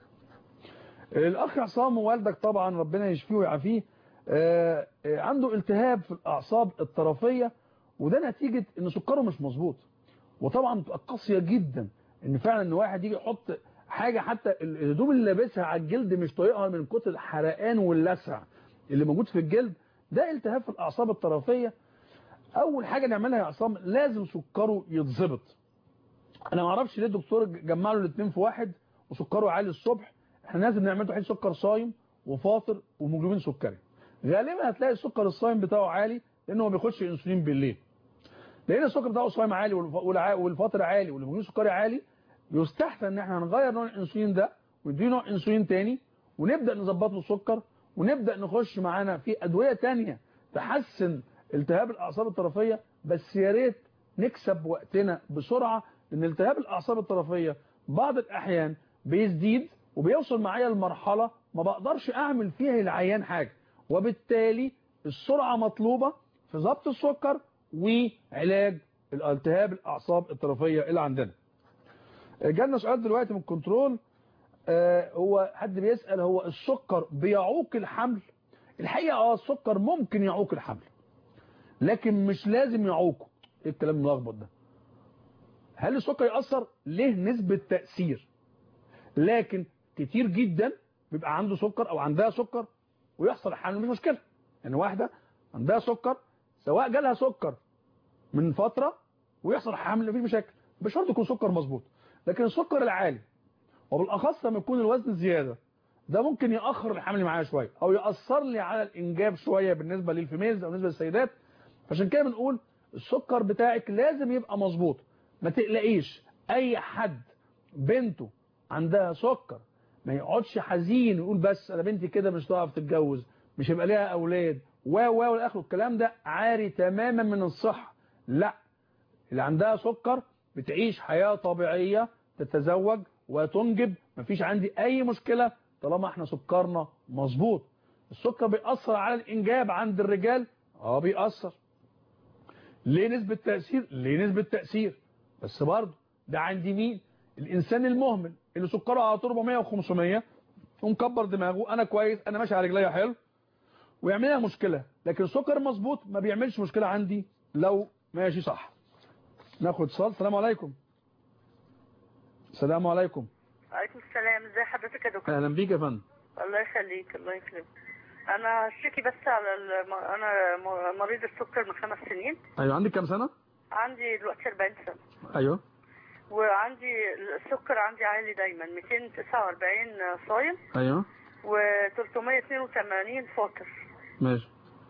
B: الاخ عصام والدك طبعا ربنا يشفيه ويعافيه آه، آه، عنده التهاب في الاعصاب الطرفيه وده نتيجه ان سكره مش مظبوط وطبعا بتبقى قاسيه جدا ان فعلا ان واحد يجي يحط حاجه حتى الهدوم اللي لابسها على الجلد مش طايقها من كتر الحرقان واللسع اللي موجود في الجلد ده التهاب في الاعصاب الطرفيه اول حاجه نعملها يا عصام لازم سكره يتظبط انا ما اعرفش ليه الدكتور جمع له الاثنين في واحد وسكره عالي الصبح احنا لازم نعمل له حين سكر صايم وفاطر وهيموجلوبين سكري غالبا هتلاقي السكر الصايم بتاعه عالي لانه ما بياخدش انسولين بالليل لان السكر بتاعه صايم عالي والف- والع- والفاطر عالي والهيموجلوبين سكري عالي يستحسن ان احنا نغير نوع الانسولين ده ونديه نوع انسولين تاني ونبدا نظبط له السكر ونبدا نخش معانا في ادويه تانية تحسن التهاب الاعصاب الطرفيه بس يا ريت نكسب وقتنا بسرعه لان التهاب الاعصاب الطرفيه بعض الاحيان بيزيد وبيوصل معايا لمرحله ما بقدرش اعمل فيها للعيان حاجه وبالتالي السرعه مطلوبه في ضبط السكر وعلاج الالتهاب الاعصاب الطرفيه اللي عندنا جالنا سؤال دلوقتي من الكنترول آه هو حد بيسأل هو السكر بيعوق الحمل الحقيقة اه السكر ممكن يعوق الحمل لكن مش لازم يعوقه ايه الكلام الملخبط ده هل السكر يأثر ليه نسبة تأثير لكن كتير جدا بيبقى عنده سكر او عندها سكر ويحصل حمل مش مشكلة يعني واحدة عندها سكر سواء جالها سكر من فترة ويحصل حمل مفيش مشاكل مش شرط يكون سكر مظبوط لكن السكر العالي وبالاخص لما يكون الوزن زيادة ده ممكن يأخر الحمل معايا شوية او يأثر لي على الانجاب شوية بالنسبة للفيميلز او بالنسبة للسيدات عشان كده بنقول السكر بتاعك لازم يبقى مظبوط ما تقلقيش اي حد بنته عندها سكر ما يقعدش حزين ويقول بس انا بنتي كده مش هتعرف تتجوز مش هيبقى ليها اولاد و و والاخر الكلام ده عاري تماما من الصحة لا اللي عندها سكر بتعيش حياة طبيعية تتزوج وتنجب مفيش عندي اي مشكلة طالما احنا سكرنا مظبوط السكر بيأثر على الانجاب عند الرجال اه بيأثر ليه نسبة تأثير ليه نسبة تأثير بس برضه ده عند مين الانسان المهمل اللي سكره على طول 400 و500 ومكبر دماغه انا كويس انا ماشي على رجليا حلو ويعمل لها مشكله لكن السكر مظبوط ما بيعملش مشكله عندي لو ماشي صح ناخد اتصال السلام عليكم السلام عليكم
H: عليكم السلام ازي حضرتك يا دكتور
B: اهلا بيك يا فندم
H: الله يخليك الله يكرمك انا اشتكي بس على الم... انا م- مريض السكر من خمس سنين
B: ايوه عندك كام سنه
H: عندي دلوقتي 40 سنه
B: ايوه
H: وعندي السكر عندي عالي دايما 249 صايم
B: ايوه
H: و 382 فاطر
B: ماشي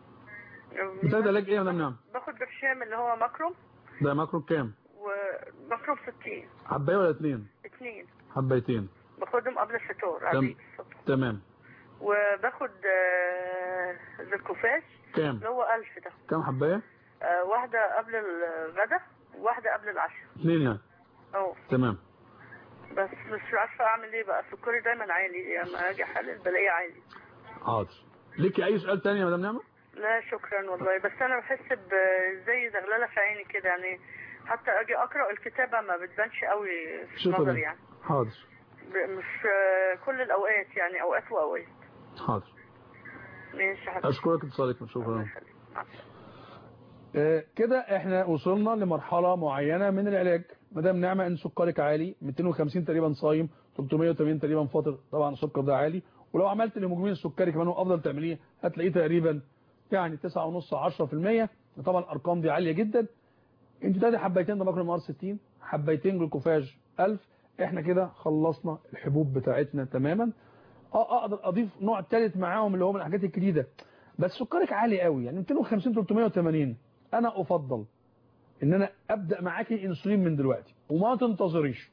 B: بتاخد علاج ايه يا مدام نعم
H: باخد برشام اللي هو ماكروم
B: ده ماكرو كام
H: وماكروم 60
B: حبايه ولا اتنين
H: اتنين
B: حبايتين
H: باخدهم قبل الفطور
B: تم
H: عادي الصبح
B: تمام
H: وباخد آه، زركوفاش
B: كام
H: اللي هو 1000 ده
B: كام حبايه
H: آه، واحدة قبل الغدا وواحدة قبل العشاء
B: اتنين يعني
H: اه
B: تمام
H: بس مش عارفة اعمل ايه بقى سكري دايما عالي لما اجي احلل بلاقيه عالي
B: حاضر ليكي اي سؤال تاني يا مدام نعمه
H: لا شكرا والله بس انا بحس بزي زغلله في عيني كده يعني حتى اجي اقرا الكتابه ما بتبانش قوي في
B: شكرا
H: نظري يعني
B: حاضر
H: ب- مش آه، كل الاوقات يعني اوقات واوقات
B: حاضر
H: ماشي حضرتك
B: اشكرك اتصالك شكرا
H: مع السلامة.
B: آه، كده احنا وصلنا لمرحلة معينة من العلاج مدام نعمة ان سكرك عالي 250 تقريبا صايم 380 تقريبا فاطر طبعا السكر ده عالي ولو عملت الهيموجلوبين السكري كمان وافضل تعمليه هتلاقيه تقريبا يعني 9.5 10% طبعا الارقام دي عالية جدا انت تادي حبايتين ضماكر ام ار 60 حبايتين جلوكوفاج 1000 احنا كده خلصنا الحبوب بتاعتنا تماما اه اقدر اضيف نوع ثالث معاهم اللي هو من الحاجات الجديده بس سكرك عالي قوي يعني 250 380 انا افضل ان انا ابدا معاكي انسولين من دلوقتي وما تنتظريش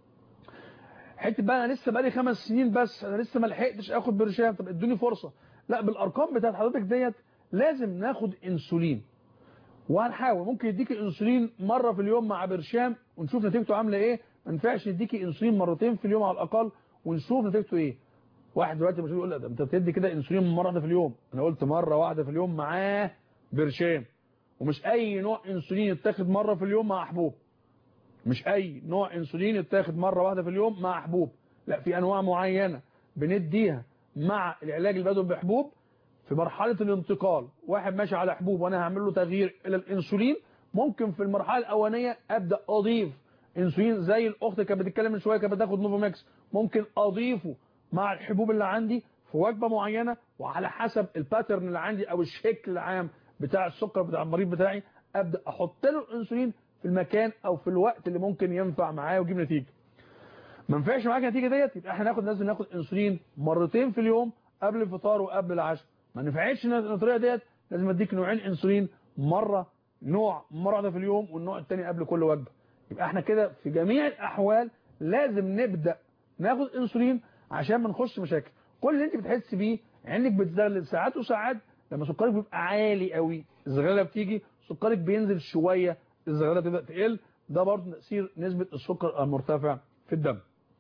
B: حته بقى انا لسه بقالي خمس سنين بس انا لسه ما لحقتش اخد برشام طب ادوني فرصه لا بالارقام بتاعت حضرتك ديت لازم ناخد انسولين وهنحاول ممكن يديكي انسولين مره في اليوم مع برشام ونشوف نتيجته عامله ايه ما ينفعش يديكي انسولين مرتين في اليوم على الاقل ونشوف نتيجته ايه واحد دلوقتي مش يقول لا ده انت بتدي كده انسولين مره واحده في اليوم انا قلت مره واحده في اليوم معاه برشام ومش اي نوع انسولين يتاخد مره في اليوم مع حبوب مش اي نوع انسولين يتاخد مره واحده في اليوم مع حبوب لا في انواع معينه بنديها مع العلاج البدوي بحبوب في مرحله الانتقال واحد ماشي على حبوب وانا هعمل له تغيير الى الانسولين ممكن في المرحله الاولانيه ابدا اضيف انسولين زي الاخت كانت بتتكلم من شويه كانت بتاخد نوفوماكس ممكن اضيفه مع الحبوب اللي عندي في وجبه معينه وعلى حسب الباترن اللي عندي او الشكل العام بتاع السكر بتاع المريض بتاعي ابدا احط له الانسولين في المكان او في الوقت اللي ممكن ينفع معاه ويجيب نتيجه ما ينفعش معاك النتيجه ديت يبقى احنا ناخد لازم ناخد انسولين مرتين في اليوم قبل الفطار وقبل العشاء ما نفعتش الطريقه ديت لازم اديك نوعين انسولين مره نوع مره واحده في اليوم والنوع الثاني قبل كل وجبه يبقى احنا كده في جميع الاحوال لازم نبدا ناخد انسولين عشان ما نخش مشاكل كل اللي انت بتحس بيه عينك بتزغلل ساعات وساعات لما سكرك بيبقى عالي قوي الزغلله بتيجي سكرك بينزل شويه الزغلله تبدا تقل ده برضه تاثير نسبه السكر المرتفع في الدم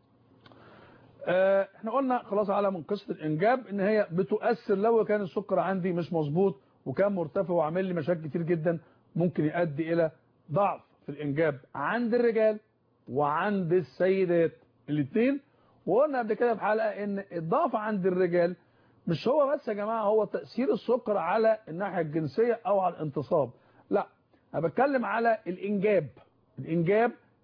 B: آه، احنا قلنا خلاص على من قصه الانجاب ان هي بتؤثر لو كان السكر عندي مش مظبوط وكان مرتفع وعامل لي مشاكل كتير جدا ممكن يؤدي الى ضعف في الانجاب عند الرجال وعند السيدات الاثنين وقلنا قبل كده في حلقه ان الضعف عند الرجال مش هو بس يا جماعه هو تاثير السكر على الناحيه الجنسيه او على الانتصاب لا انا بتكلم على الانجاب الانجاب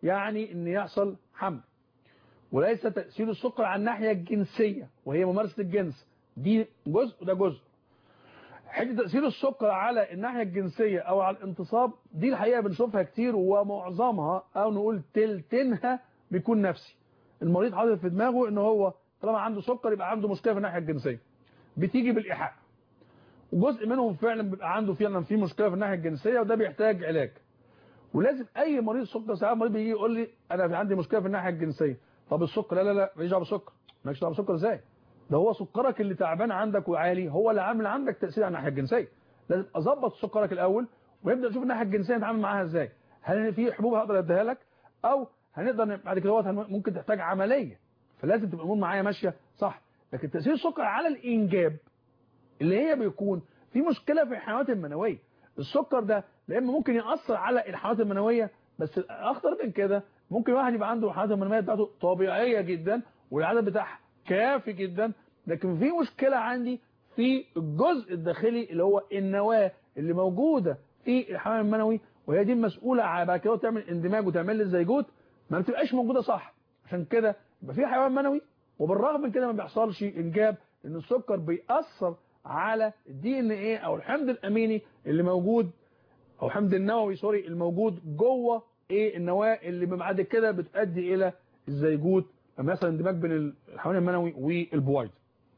B: يعني ان يحصل حمل وليس تأثير السكر على الناحية الجنسية وهي ممارسة الجنس دي جزء وده جزء حته تأثير السكر على الناحية الجنسية او على الانتصاب دي الحقيقة بنشوفها كتير ومعظمها او نقول تلتينها بيكون نفسي المريض حاطط في دماغه ان هو طالما عنده سكر يبقى عنده مشكلة في الناحية الجنسية بتيجي بالإيحاء وجزء منهم فعلا بيبقى عنده فعلا في مشكلة في الناحية الجنسية وده بيحتاج علاج ولازم اي مريض سكر ساعات مريض بيجي يقول لي انا في عندي مشكلة في الناحية الجنسية طب السكر لا لا لا ماليش دعوه بالسكر مالكش دعوه بالسكر ازاي ده هو سكرك اللي تعبان عندك وعالي هو اللي عامل عندك تاثير على الناحيه الجنسيه لازم اظبط سكرك الاول ونبدا نشوف الناحيه الجنسيه نتعامل معاها ازاي هل في حبوب هقدر اديها لك او هنقدر بعد كده ممكن تحتاج عمليه فلازم تبقى الامور معايا ماشيه صح لكن تاثير السكر على الانجاب اللي هي بيكون في مشكله في الحيوانات المنويه السكر ده لا اما ممكن ياثر على الحيوانات المنويه بس الاخطر من كده ممكن واحد يبقى عنده الحالات المنويه بتاعته طبيعيه جدا والعدد بتاعها كافي جدا لكن في مشكله عندي في الجزء الداخلي اللي هو النواه اللي موجوده في الحمام المنوي وهي دي المسؤوله على بعد كده تعمل اندماج وتعمل لي الزيجوت ما بتبقاش موجوده صح عشان كده يبقى في حيوان منوي وبالرغم من كده ما بيحصلش انجاب لان السكر بيأثر على الدي ان ايه او الحمض الاميني اللي موجود او حمض النووي سوري الموجود جوه ايه النواه اللي بعد كده بتؤدي الى الزيجوت مثلا اندماج بين الحيوان المنوي والبويض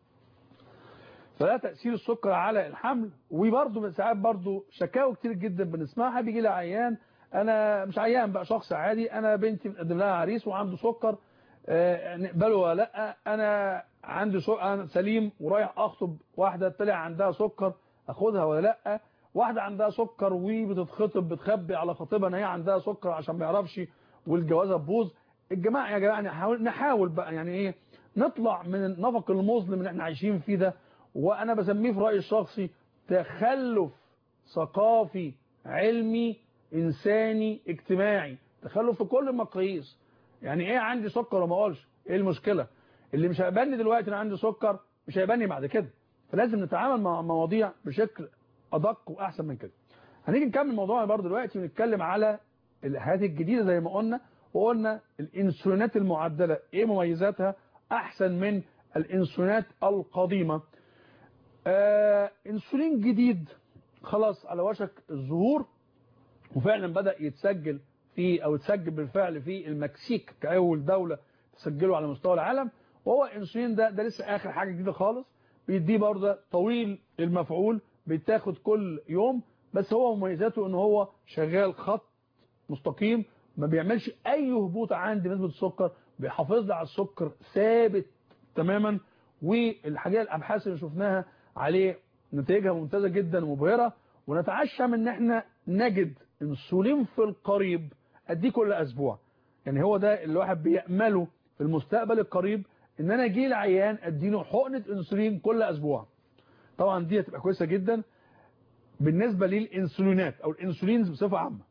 B: فده تأثير السكر على الحمل وبرده ساعات برده شكاوى كتير جدا بنسمعها بيجي لي عيان انا مش عيان بقى شخص عادي انا بنتي بنقدم لها عريس وعنده سكر آه نقبله ولا لا انا عندي انا سليم ورايح اخطب واحده طلع عندها سكر اخدها ولا لا واحده عندها سكر وبتتخطب بتخبي على خطيبها ان هي عندها سكر عشان ما يعرفش والجوازه تبوظ الجماعه يا جماعه نحاول نحاول بقى يعني ايه نطلع من النفق المظلم اللي احنا عايشين فيه ده وانا بسميه في رايي الشخصي تخلف ثقافي علمي انساني اجتماعي تخلف في كل المقاييس يعني ايه عندي سكر وما اقولش ايه المشكله اللي مش هيبني دلوقتي انا عندي سكر مش هيبني بعد كده فلازم نتعامل مع مواضيع بشكل ادق واحسن من كده هنيجي نكمل موضوعنا برضه دلوقتي ونتكلم على الحاجات الجديده زي ما قلنا وقلنا الانسولينات المعدله ايه مميزاتها احسن من الانسولينات القديمه آه انسولين جديد خلاص على وشك الظهور وفعلا بدأ يتسجل في او يتسجل بالفعل في المكسيك كأول دولة تسجله على مستوى العالم وهو الانسولين ده ده لسه اخر حاجة جديدة خالص بيديه برضه طويل المفعول بيتاخد كل يوم بس هو مميزاته ان هو شغال خط مستقيم ما بيعملش اي هبوط عندي نسبة السكر بيحافظ لي على السكر ثابت تماما والحاجات الابحاث اللي شفناها عليه نتائجها ممتازة جدا ومبهرة ونتعشم ان احنا نجد انسولين في القريب اديه كل اسبوع يعني هو ده اللي الواحد بيأمله في المستقبل القريب ان انا اجي لعيان اديله حقنة انسولين كل اسبوع طبعا دي هتبقى كويسة جدا بالنسبة للانسولينات او الانسولينز بصفة عامة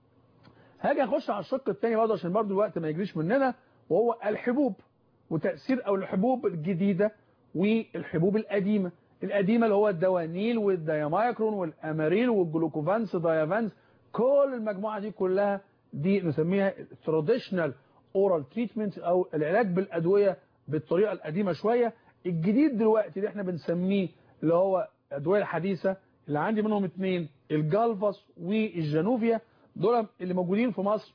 B: هاجي اخش على الشق الثاني برضه عشان برضه الوقت ما يجريش مننا وهو الحبوب وتأثير او الحبوب الجديدة والحبوب القديمة القديمة اللي هو الدوانيل والديامايكرون والاماريل والجلوكوفانس دايافانس كل المجموعة دي كلها دي نسميها traditional oral treatment او العلاج بالادوية بالطريقة القديمة شوية الجديد دلوقتي اللي احنا بنسميه اللي هو الادوية الحديثة اللي عندي منهم اثنين الجالفاس والجانوفيا دول اللي موجودين في مصر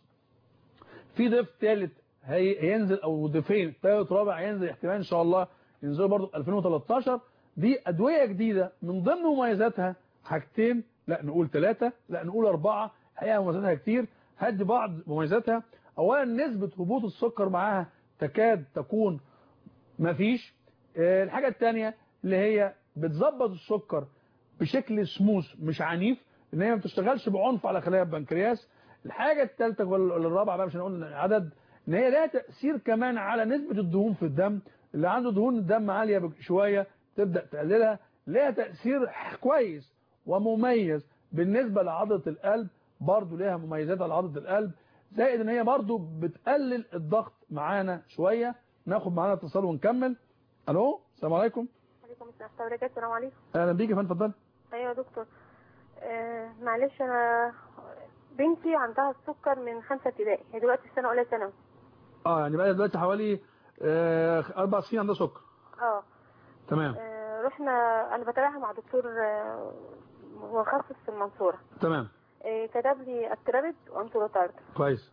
B: في ضيف ثالث هينزل او ضيفين ثالث رابع هينزل احتمال ان شاء الله ينزلوا برضه 2013 دي أدوية جديدة من ضمن مميزاتها حاجتين لا نقول ثلاثة لا نقول أربعة حقيقة مميزاتها كتير هدي بعض مميزاتها أولا نسبة هبوط السكر معاها تكاد تكون مفيش الحاجة الثانية اللي هي بتظبط السكر بشكل سموث مش عنيف ان هي ما بتشتغلش بعنف على خلايا البنكرياس الحاجة الثالثة ولا الرابعة بقى مش هنقول عدد ان هي لها تأثير كمان على نسبة الدهون في الدم اللي عنده دهون الدم عالية شوية تبدأ تقللها لها تأثير كويس ومميز بالنسبة لعضلة القلب برضو لها مميزات على عضلة القلب زائد ان هي برضو بتقلل الضغط معانا شوية ناخد معانا اتصال ونكمل الو السلام عليكم
E: عليكم السلام ورحمة السلام عليكم
B: اهلا بيك يا فندم اتفضل
E: ايوه يا دكتور آه معلش انا بنتي عندها السكر من خمسة ابتدائي هي دلوقتي في سنة أولى ثانوي
B: اه يعني بقى دلوقتي حوالي آه اربع سنين عندها سكر
E: اه
B: تمام
E: آه، رحنا أنا بتابعها مع دكتور آه، متخصص في المنصورة
B: تمام
E: آه، كتب لي أسترابد وأنتولوتارد
B: كويس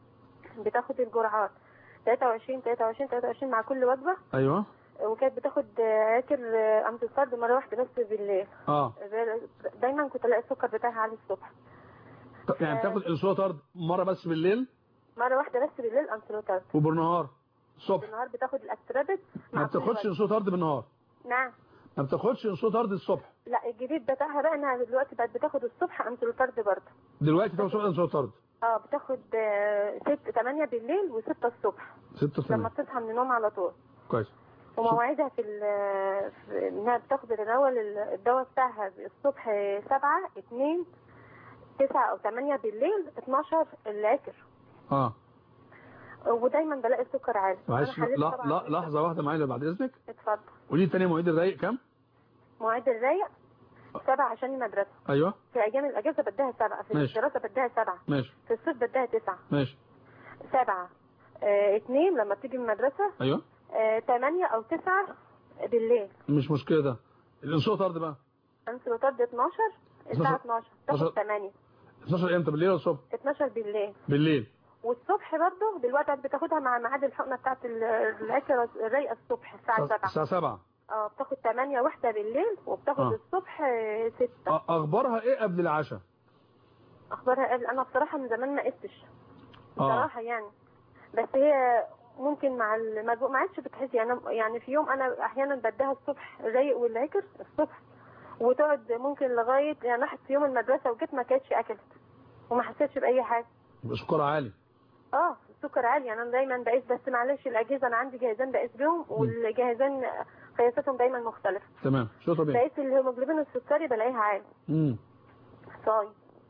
E: بتاخد الجرعات 23 23 23 مع كل وجبة
B: ايوه
E: وكانت بتاخد آه، عاكر آه، أمتوسارد مرة واحدة بس بالليل
B: اه
E: دايما كنت الاقي السكر بتاعها عالي الصبح
B: طب يعني بتاخد انسولين مره بس بالليل
E: مرة واحدة بس بالليل أمتولوتارد
B: وبالنهار الصبح
E: بالنهار بتاخد الأسترابد
B: ما
E: مع كل
B: بتاخدش
E: وجبة.
B: انسولين بالنهار
E: نعم
B: ما بتاخدش انسولين الصبح
E: لا الجديد بتاعها بقى انها دلوقتي بقت بتاخد الصبح امتولوتارد برضه
B: دلوقتي بتاخد انسولين
E: اه بتاخد آه، ست 8 بالليل و6 الصبح
B: 6
E: لما
B: سنين
E: تصحى من النوم على طول
B: كويس
E: ومواعيدها في, ال- في انها بتاخد الأول الدواء بتاعها الصبح 7 2 9 او 8 بالليل 12 العكر
B: اه
E: ودايما بلاقي السكر عالي
B: معلش
E: أنا حليت
B: لا
E: طبعاً.
B: لا لحظه واحده معايا بعد اذنك
E: اتفضل
B: قولي لي تاني مواعيد الرايق كام
E: مواعيد الرايق سبعة عشان المدرسة
B: ايوه
E: في أيام الأجازة بديها سبعة في
B: ماشي.
E: الدراسة بديها سبعة
B: ماشي
E: في الصيف بديها تسعة
B: ماشي
E: سبعة آه، اتنين لما بتيجي من المدرسة
B: ايوه
E: آه، تمانية أو تسعة بالليل
B: مش مشكله ده الانسولين طرد بقى
E: انسولوتارد 12 الساعة 12 تاخد
B: 12.
E: 8
B: 12 امتى بالليل ولا الصبح
E: 12 بالليل
B: بالليل
E: والصبح برضه دلوقتي بتاخدها مع ميعاد الحقنة بتاعت ال- العكرة الرايقة الصبح الساعة 7
B: الساعه 7
E: اه بتاخد 8 واحدة بالليل وبتاخد
B: آه.
E: الصبح 6
B: اخبارها ايه قبل العشاء
E: اخبارها قبل انا بصراحة من زمان ما قستش
B: اه
E: بصراحة يعني بس هي ممكن مع المجهود ما عادش بتحس يعني يعني في يوم انا احيانا بديها الصبح الرايق والعكر الصبح وتقعد ممكن لغايه يعني راحت في يوم المدرسه وجيت ما كانتش اكلت وما حسيتش باي حاجه
B: سكر عالي
E: اه السكر عالي يعني انا دايما بقيس بس معلش الاجهزه انا عندي جهازين بقيس بيهم والجهازين قياساتهم دايما مختلفه
B: تمام شو طبيعي
E: بقيس الهيموجلوبين السكري بلاقيها عالي
B: امم
E: صايم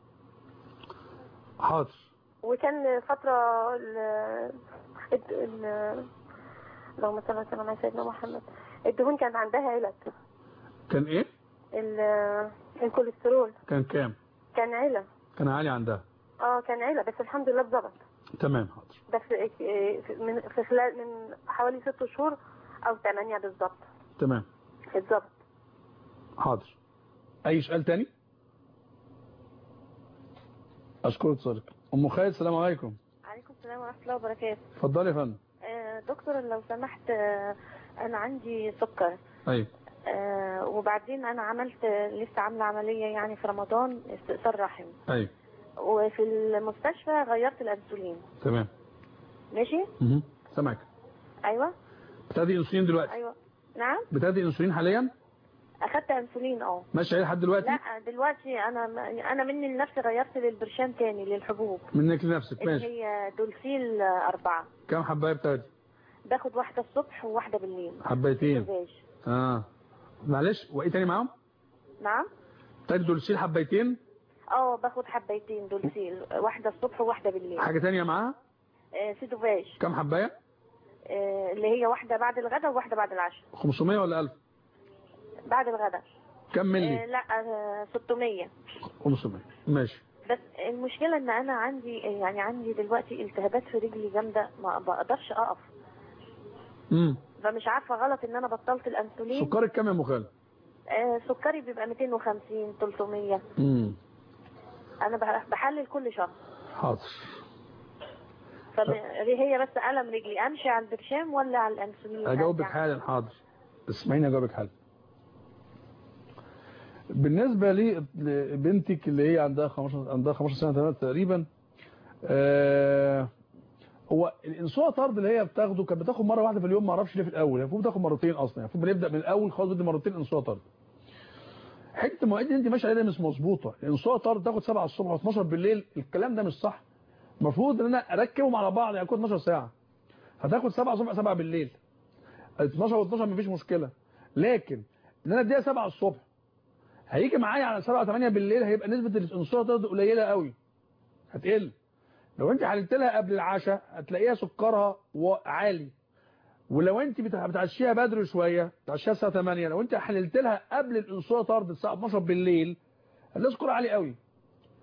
B: حاضر
E: وكان فترة ال ال- ال- اللهم صل على سيدنا سيدنا محمد الدهون كانت عندها علب
B: كان ايه
E: ال- الكوليسترول
B: كان كام
E: كان علب
B: كان عالي عندها
E: اه كان علب بس الحمد لله اتظبط
B: تمام حاضر
E: بس في من في خلال من حوالي ست شهور او ثمانية بالظبط
B: تمام
E: اتظبط
B: حاضر اي سؤال تاني اشكرك اتصالك ام خالد السلام عليكم
I: عليكم السلام ورحمة الله وبركاته
B: اتفضلي يا فندم
I: آه، دكتور لو سمحت آه، أنا عندي سكر
B: ايوه
I: آه، وبعدين أنا عملت لسه عاملة عملية يعني في رمضان استئصال رحم
B: ايوه
I: وفي المستشفى غيرت الأنسولين
B: تمام
I: ماشي
B: اها سامعك
I: أيوة
B: بتاخدي انسولين دلوقتي
I: أيوة نعم
B: بتاخدي انسولين حاليا
I: أخدت أنسولين أه
B: ماشي عليه لحد دلوقتي
I: لا دلوقتي أنا أنا مني لنفسي غيرت للبرشام تاني للحبوب
B: منك لنفسك
I: اللي
B: ماشي
I: هي دولسيل أربعة
B: كام حبايه بتاخدي
I: باخد واحدة الصبح وواحدة بالليل
B: حبايتين
I: زجاج.
B: اه معلش وايه تاني معاهم
I: نعم
B: تاني دولسيل حبايتين
I: اه باخد حبايتين دولسيل واحدة الصبح وواحدة بالليل
B: حاجه تانية معاها
I: آه، سيدوفاج
B: كام حبايه
I: آه، اللي هي واحدة بعد الغداء وواحدة بعد العشاء
B: 500 ولا 1000
I: بعد الغداء
B: كام
I: آه،
B: ملي
I: لا آه، 600
B: 500 ماشي
I: بس المشكلة ان انا عندي يعني عندي دلوقتي التهابات في رجلي جامدة ما بقدرش اقف
B: امم
I: فمش عارفة غلط ان انا بطلت الانسولين
B: سكرك كام يا ام خالد
I: آه، سكري بيبقى 250 300
B: امم
I: انا بح- بحلل كل شهر
B: حاضر
I: فهي بس ألم رجلي امشي على البرشام ولا على الانسولين
B: اجاوبك
I: أرجع؟
B: حالا حاضر اسمعيني اجاوبك حالا بالنسبه لي لبنتك اللي هي عندها 15 عندها 15 سنه تمام تقريبا آه هو الانسولين طرد اللي هي بتاخده كانت بتاخد مره واحده في اليوم ما اعرفش ليه في الاول المفروض بتاخد مرتين اصلا المفروض بنبدا من الاول خالص بدي مرتين انسولين طرد حته المواعيد اللي انت ماشيه عليها مش مظبوطه الانسولين طرد تاخد 7 الصبح و12 بالليل الكلام ده مش صح المفروض ان انا اركبهم على بعض يعني كل 12 ساعه هتاخد 7 الصبح 7 بالليل 12 و12 مفيش مشكله لكن ان انا اديها 7 الصبح هيجي معايا على 7 8 بالليل هيبقى نسبه الانسولين طرد قليله قوي هتقل لو انت حللت لها قبل العشاء هتلاقيها سكرها و- عالي ولو انت بتع- بتعشيها بدري شويه بتعشيها الساعه 8 لو انت حللت لها قبل الانسولين طرد الساعه 12 بالليل هتلاقي سكرها عالي قوي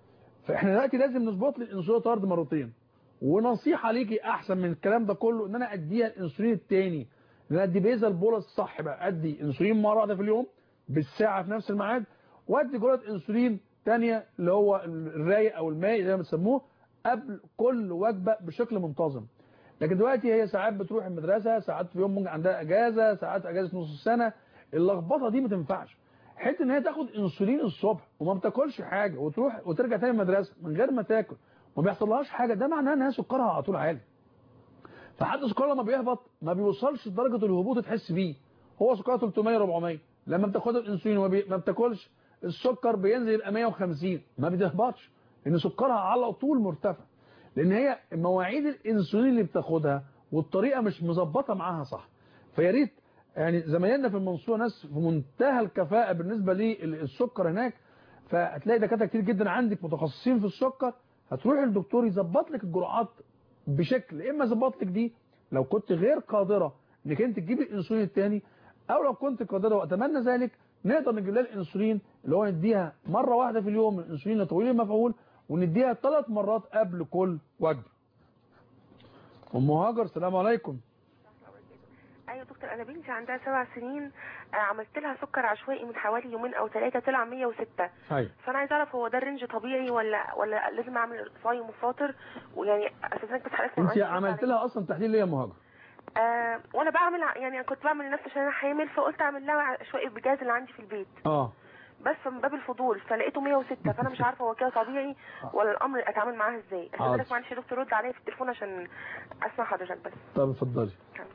B: فاحنا دلوقتي لازم نظبط لي الانسولين طرد مرتين ونصيحه ليكي احسن من الكلام ده كله ان انا اديها الانسولين التاني ان انا ادي بيزل بولس صح بقى ادي انسولين مره واحده في اليوم بالساعه في نفس الميعاد وادي جرعه انسولين تانية اللي هو الرايق او المائي زي ما بتسموه قبل كل وجبه بشكل منتظم لكن دلوقتي هي ساعات بتروح المدرسه ساعات في يوم ممكن عندها اجازه ساعات اجازه نص السنه اللخبطه دي ما تنفعش حته ان هي تاخد انسولين الصبح وما بتاكلش حاجه وتروح وترجع تاني المدرسه من غير ما تاكل وما بيحصلهاش حاجه ده معناه ان هي سكرها على طول عالي فحد سكرها لما بيهبط ما بيوصلش لدرجه الهبوط تحس بيه هو سكرها 300 400 لما بتاخد الانسولين وما بي... ما بتاكلش السكر بينزل يبقى 150 ما بتهبطش لان سكرها على طول مرتفع لان هي مواعيد الانسولين اللي بتاخدها والطريقه مش مظبطه معاها صح فيا ريت يعني زمايلنا في المنصوره ناس في منتهى الكفاءه بالنسبه للسكر هناك فهتلاقي دكاتره كتير جدا عندك متخصصين في السكر هتروح للدكتور يظبط لك الجرعات بشكل اما يظبط لك دي لو كنت غير قادره انك انت تجيبي الانسولين الثاني او لو كنت قادره واتمنى ذلك نقدر نجيب لها الانسولين اللي هو نديها مره واحده في اليوم الانسولين طويل المفعول ونديها ثلاث مرات قبل كل وجبه ام هاجر السلام عليكم
J: ايوه دكتور انا بنتي عندها سبع سنين آه، عملت لها سكر عشوائي من حوالي يومين او ثلاثه طلع 106
B: ايوه
J: فانا عايزه اعرف هو ده الرينج طبيعي ولا ولا لازم اعمل صايم وفاطر ويعني استاذنك بس حضرتك
B: انت عملت لها اصلا تحليل ليه يا ام هاجر
J: آه وانا بعمل ع- يعني كنت بعمل لنفسي عشان انا حامل فقلت اعمل لها عشوائي بالجهاز اللي عندي في البيت
B: اه
J: بس من باب الفضول فلقيته 106 فانا مش عارفه هو كده طبيعي ولا الامر اتعامل معاه ازاي
B: حاضر.
J: استاذنك معلش يا دكتور رد عليا في التليفون عشان اسمع حضرتك بس
B: طب اتفضلي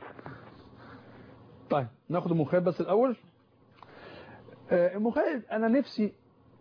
B: طيب ناخد ام خالد بس الاول آه، ام خالد انا نفسي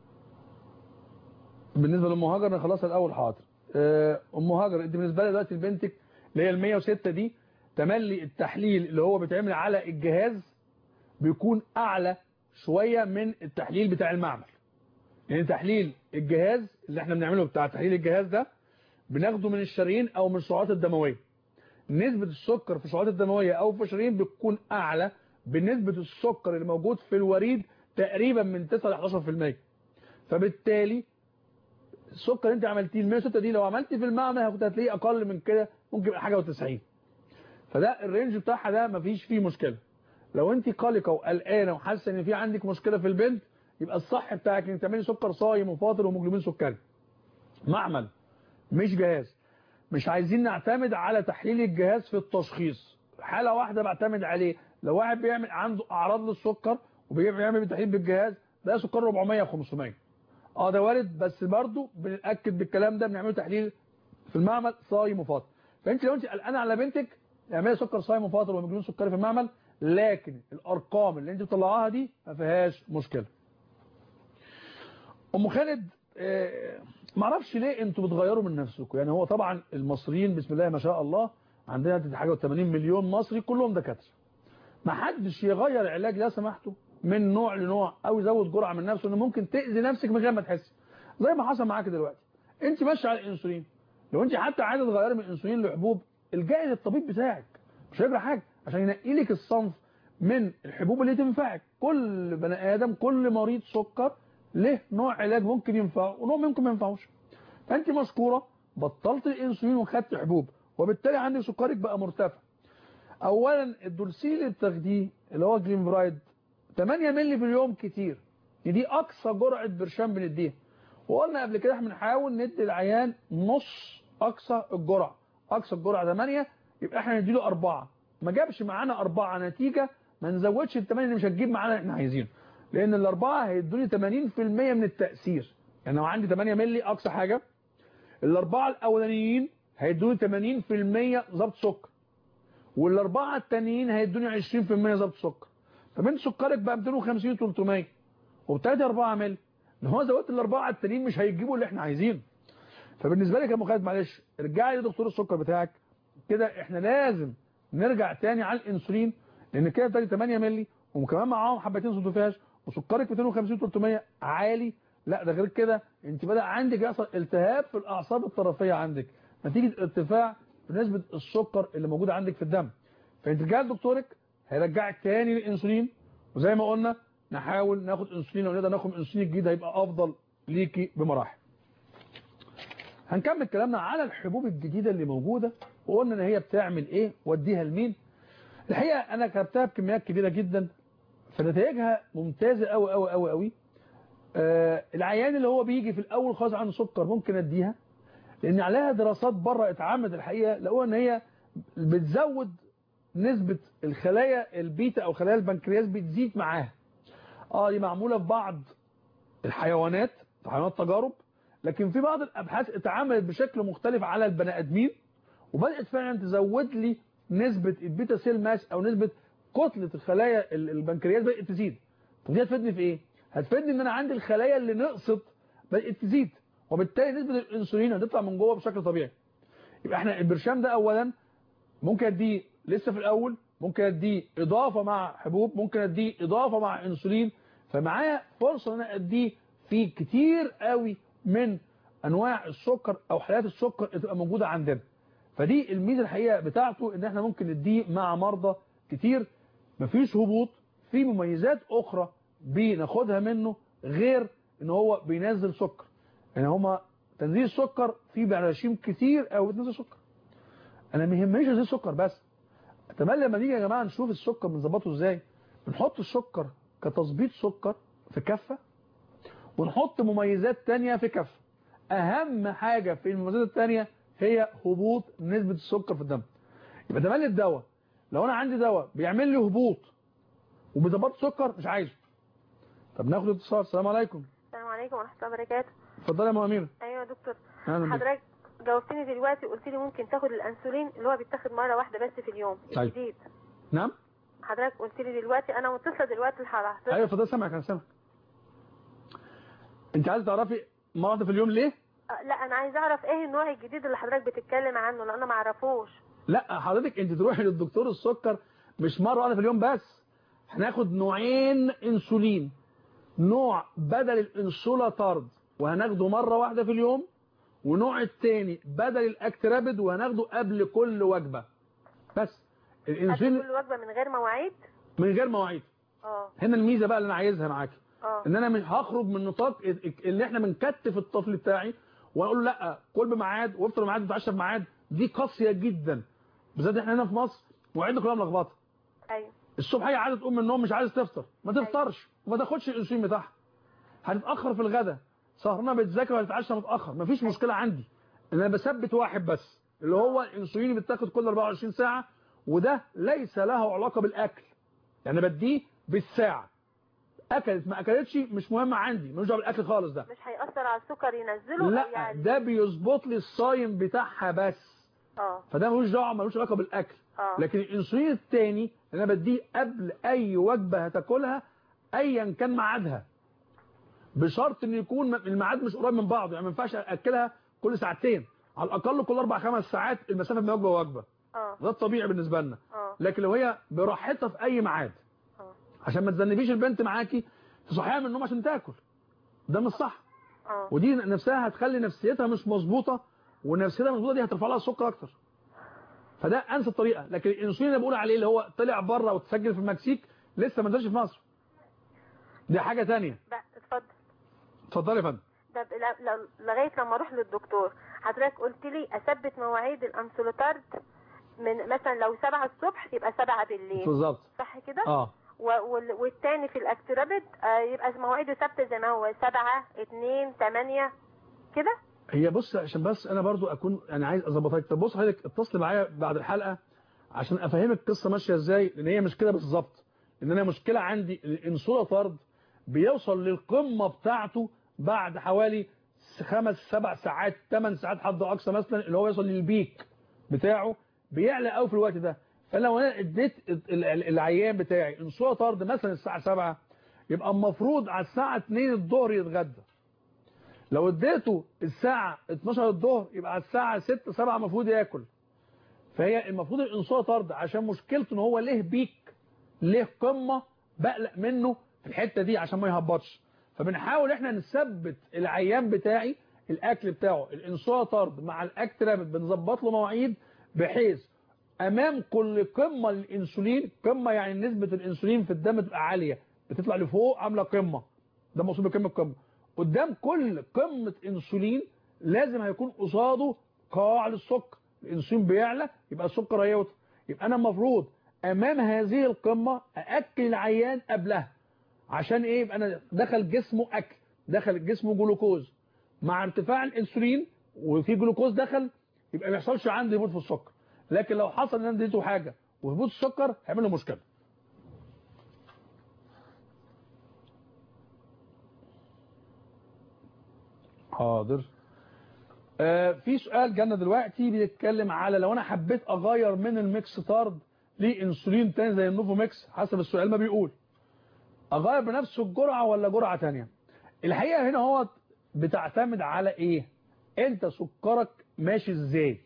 B: بالنسبه لام هاجر انا خلاص الاول حاضر آه، ام هاجر انت بالنسبه لي دلوقتي لبنتك اللي هي ال 106 دي تملي التحليل اللي هو بيتعمل على الجهاز بيكون اعلى شويه من التحليل بتاع المعمل يعني تحليل الجهاز اللي احنا بنعمله بتاع تحليل الجهاز ده بناخده من الشرايين او من السعرات الدمويه نسبة السكر في السعرات الدموية او في الشرايين بتكون اعلى بنسبة السكر اللي موجود في الوريد تقريبا من 9 ل 11% فبالتالي السكر اللي انت عملتيه ال 106 دي لو عملتي في المعمل هتاخد- هتلاقيه اقل من كده ممكن يبقى حاجه و90 فده الرينج بتاعها ده مفيش فيه مشكله لو انت قلقه وقلقانه وحاسه ان في عندك مشكله في البنت يبقى الصح بتاعك انك تعملي سكر صايم وفاطر ومجلوبين سكري معمل مش جهاز مش عايزين نعتمد على تحليل الجهاز في التشخيص حالة واحدة بعتمد عليه لو واحد بيعمل عنده أعراض للسكر وبيعمل بالتحليل بالجهاز ده سكر 400 و500 اه ده وارد بس برضه بنأكد بالكلام ده بنعمله تحليل في المعمل صايم وفاطر فانت لو انت قلقانه على بنتك اعملي سكر صايم وفاطر ومجنون سكري في المعمل لكن الارقام اللي انت بتطلعوها دي ما فيهاش مشكله ام خالد آه، معرفش ليه انتوا بتغيروا من نفسكم يعني هو طبعا المصريين بسم الله ما شاء الله عندنا حاجه و80 مليون مصري كلهم دكاتره ما حدش يغير علاج لا سمحته من نوع لنوع او يزود جرعه من نفسه انه ممكن تاذي نفسك من غير ما تحس زي ما حصل معاك دلوقتي انت ماشيه على الانسولين لو انت حتى عايزه تغيري من الانسولين لحبوب الجاي للطبيب بتاعك مش هيجرى حاجه عشان ينقي لك الصنف من الحبوب اللي تنفعك كل بني ادم كل مريض سكر له نوع علاج ممكن ينفعه ونوع ممكن ما ينفعوش فانت مشكوره بطلت الانسولين وخدت حبوب وبالتالي عندك سكرك بقى مرتفع اولا الدولسين اللي بتاخديه اللي هو جليمفرايد 8 مللي في اليوم كتير دي اقصى جرعه برشام بنديها وقلنا قبل كده احنا بنحاول ندي العيان نص اقصى الجرعه اقصى الجرعه 8 يبقى احنا نديله 4 ما جابش معانا 4 نتيجه ما نزودش ال 8 اللي مش هتجيب معانا اللي احنا عايزينه لان الاربعه هيدوني 80% من التاثير يعني لو عندي 8 مللي اقصى حاجه الاربعه الاولانيين هيدوني 80% ضبط سكر والاربعه التانيين هيدوني 20% ضبط سكر فبنت سكرك بقى 250 300 وبالتالي 4 مللي لو هو زودت الاربعه التانيين مش هيجيبوا اللي احنا عايزينه فبالنسبه لك يا مخالد معلش ارجعي لدكتور السكر بتاعك كده احنا لازم نرجع تاني على الانسولين لان كده تاني 8 مللي وكمان معاهم حبتين سودوفاش وسكرك 250 300 عالي لا ده غير كده انت بدا عندك يحصل التهاب في الاعصاب الطرفيه عندك نتيجه ارتفاع في نسبه السكر اللي موجوده عندك في الدم فانت رجعت لدكتورك هيرجعك تاني للانسولين وزي ما قلنا نحاول ناخد انسولين لو نقدر ناخد انسولين جديد هيبقى افضل ليكي بمراحل هنكمل كلامنا على الحبوب الجديدة اللي موجودة وقلنا ان هي بتعمل ايه واديها لمين الحقيقة انا كتبتها بكميات كبيرة جدا فنتائجها ممتازة قوي قوي قوي قوي آه العيان اللي هو بيجي في الاول خالص عنده سكر ممكن اديها لان عليها دراسات بره اتعملت الحقيقة لقوها ان هي بتزود نسبة الخلايا البيتا او خلايا البنكرياس بتزيد معاها اه دي معمولة في بعض الحيوانات في حيوانات تجارب لكن في بعض الابحاث اتعملت بشكل مختلف على البني ادمين وبدات فعلا تزود لي نسبه البيتا سيل ماس او نسبه كتله الخلايا البنكرياس بدات تزيد طب دي هتفيدني في ايه هتفيدني ان انا عندي الخلايا اللي نقصت بدات تزيد وبالتالي نسبه الانسولين هتطلع من جوه بشكل طبيعي يبقى احنا البرشام ده اولا ممكن اديه لسه في الاول ممكن اديه اضافه مع حبوب ممكن اديه اضافه مع انسولين فمعايا فرصه ان انا اديه في كتير قوي من انواع السكر او حالات السكر اللي تبقى موجوده عندنا فدي الميزه الحقيقه بتاعته ان احنا ممكن نديه مع مرضى كتير مفيش هبوط في مميزات اخرى بناخدها منه غير ان هو بينزل سكر يعني هما تنزيل السكر فيه براشيم كتير قوي بتنزل سكر انا ما يهمنيش ازيد سكر بس اتمنى لما نيجي يا جماعه نشوف السكر بنظبطه ازاي بنحط السكر كتظبيط سكر في كفه ونحط مميزات تانية في كفه اهم حاجة في المميزات التانية هي هبوط نسبة السكر في الدم يبقى تملي الدواء لو انا عندي دواء بيعمل لي هبوط وبيظبط سكر مش عايزه طب ناخد اتصال السلام عليكم
E: السلام عليكم ورحمه الله وبركاته
B: اتفضلي يا ام اميره
E: ايوه يا دكتور
B: أهلا بك.
E: حضرتك جاوبتني دلوقتي قلت لي ممكن تاخد الانسولين اللي هو بيتاخد مره واحده بس في اليوم
B: طيب.
E: الجديد
B: نعم
E: حضرتك قلت لي دلوقتي انا متصله دلوقتي لحضرتك
B: ايوه اتفضلي سامعك انا سامعك انت عايزه تعرفي مره واحده في اليوم ليه
E: أه، لا انا عايز اعرف ايه النوع الجديد اللي حضرتك بتتكلم عنه لان انا ما اعرفوش
B: لا حضرتك انت تروحي للدكتور السكر مش مره واحده في اليوم بس هناخد نوعين انسولين نوع بدل الانسولاتارد وهناخده مره واحده في اليوم ونوع التاني بدل الاكترابد وهناخده قبل كل وجبه بس
E: قبل
B: الانسولين
E: كل وجبه من غير مواعيد
B: من غير مواعيد
E: اه
B: هنا الميزه بقى اللي انا عايزها معاكي
E: اه
B: ان انا مش هخرج من نطاق اللي احنا بنكتف الطفل بتاعي واقول له لا كل بميعاد وافطر بميعاد وتعشى بميعاد دي قاسيه جدا بالذات احنا هنا في مصر مواعيدنا كلها ملخبطه
E: ايوه
B: الصبح هي عايزه تقوم من النوم مش عايزه تفطر ما تفطرش وما تاخدش الانسولين بتاعها هتتاخر في الغداء سهرانه بتذاكر وهتتعشى متاخر مفيش مشكله عندي ان انا بثبت واحد بس اللي هو الانسولين اللي بيتاخد كل 24 ساعه وده ليس له علاقه بالاكل يعني بديه بالساعه اكلت ما اكلتش مش مهم عندي ملوش دعوه بالاكل خالص ده
E: مش هيأثر على السكر ينزله او
B: لا
E: يعلي
B: ده بيظبط لي الصايم بتاعها بس
E: اه
B: فده ملوش دعوه ملوش علاقه بالاكل
E: اه
B: لكن الانسولين الثاني اللي انا بديه قبل اي وجبه هتاكلها ايا كان ميعادها بشرط ان يكون الميعاد مش قريب من بعضه يعني ما ينفعش اكلها كل ساعتين على الاقل كل اربع خمس ساعات المسافه بين وجبه ووجبه
E: اه
B: ده الطبيعي بالنسبه لنا
E: اه
B: لكن لو هي براحتها في اي ميعاد
E: اه
B: عشان ما تذنبيش البنت معاكي تصحيها من النوم عشان تاكل ده مش صح
E: اه
B: ودي نفسها هتخلي نفسيتها مش مظبوطه ونفسيتها مظبوطه دي هترفع لها السكر اكتر فده انسب طريقه لكن الانسولين اللي بقول عليه اللي هو طلع بره وتسجل في المكسيك لسه ما نزلش في مصر دي حاجه ثانيه
E: بقى اتفضل
B: اتفضلي يا فندم
E: طب ل- ل- لغايه لما اروح للدكتور حضرتك قلت لي اثبت مواعيد الانسوليتارد من مثلا لو 7 الصبح يبقى 7 بالليل
B: بالظبط
E: صح كده
B: اه
E: و- وال- والتاني في الاكترابيد آه، يبقى مواعيده ثابته زي ما هو 7 2 8 كده
B: هي بص عشان بس انا برضو اكون يعني عايز اظبطها لك طب بص حضرتك اتصل معايا بعد الحلقه عشان افهمك القصه ماشيه ازاي لان هي مش كده بالظبط لان انا مشكله عندي الانسولا طرد بيوصل للقمه بتاعته بعد حوالي خمس سبع ساعات ثمان ساعات حد اقصى مثلا اللي هو يوصل للبيك بتاعه بيعلى قوي في الوقت ده فلو انا اديت ال- ال- العيان بتاعي انسولا طرد مثلا الساعه 7 يبقى المفروض على الساعه 2 الظهر يتغدى لو اديته الساعة 12 الظهر يبقى على الساعة 6 7 المفروض ياكل فهي المفروض الانسولين طرد عشان مشكلته ان هو ليه بيك ليه قمة بقلق منه في الحتة دي عشان ما يهبطش فبنحاول احنا نثبت العيان بتاعي الاكل بتاعه الانسولين طرد مع الاكترابت بنظبط له مواعيد بحيث امام كل قمة للانسولين قمة يعني نسبة الانسولين في الدم تبقى عالية بتطلع لفوق عاملة قمة ده مقصود بكلمة قمة قدام كل قمة انسولين لازم هيكون قصاده قاع للسكر الانسولين بيعلى يبقى السكر هيوطى يبقى انا المفروض امام هذه القمه ااكل العيان قبلها عشان ايه يبقى انا دخل جسمه اكل دخل جسمه جلوكوز مع ارتفاع الانسولين وفي جلوكوز دخل يبقى ما يحصلش عندي هبوط في السكر لكن لو حصل ان انا اديته حاجه وهبوط السكر هيعمل له مشكله حاضر آه في سؤال جانا دلوقتي بيتكلم على لو انا حبيت اغير من الميكس تارد لانسولين تاني زي النوفو ميكس حسب السؤال ما بيقول اغير بنفس الجرعه ولا جرعه تانية الحقيقه هنا هو بتعتمد على ايه انت سكرك ماشي ازاي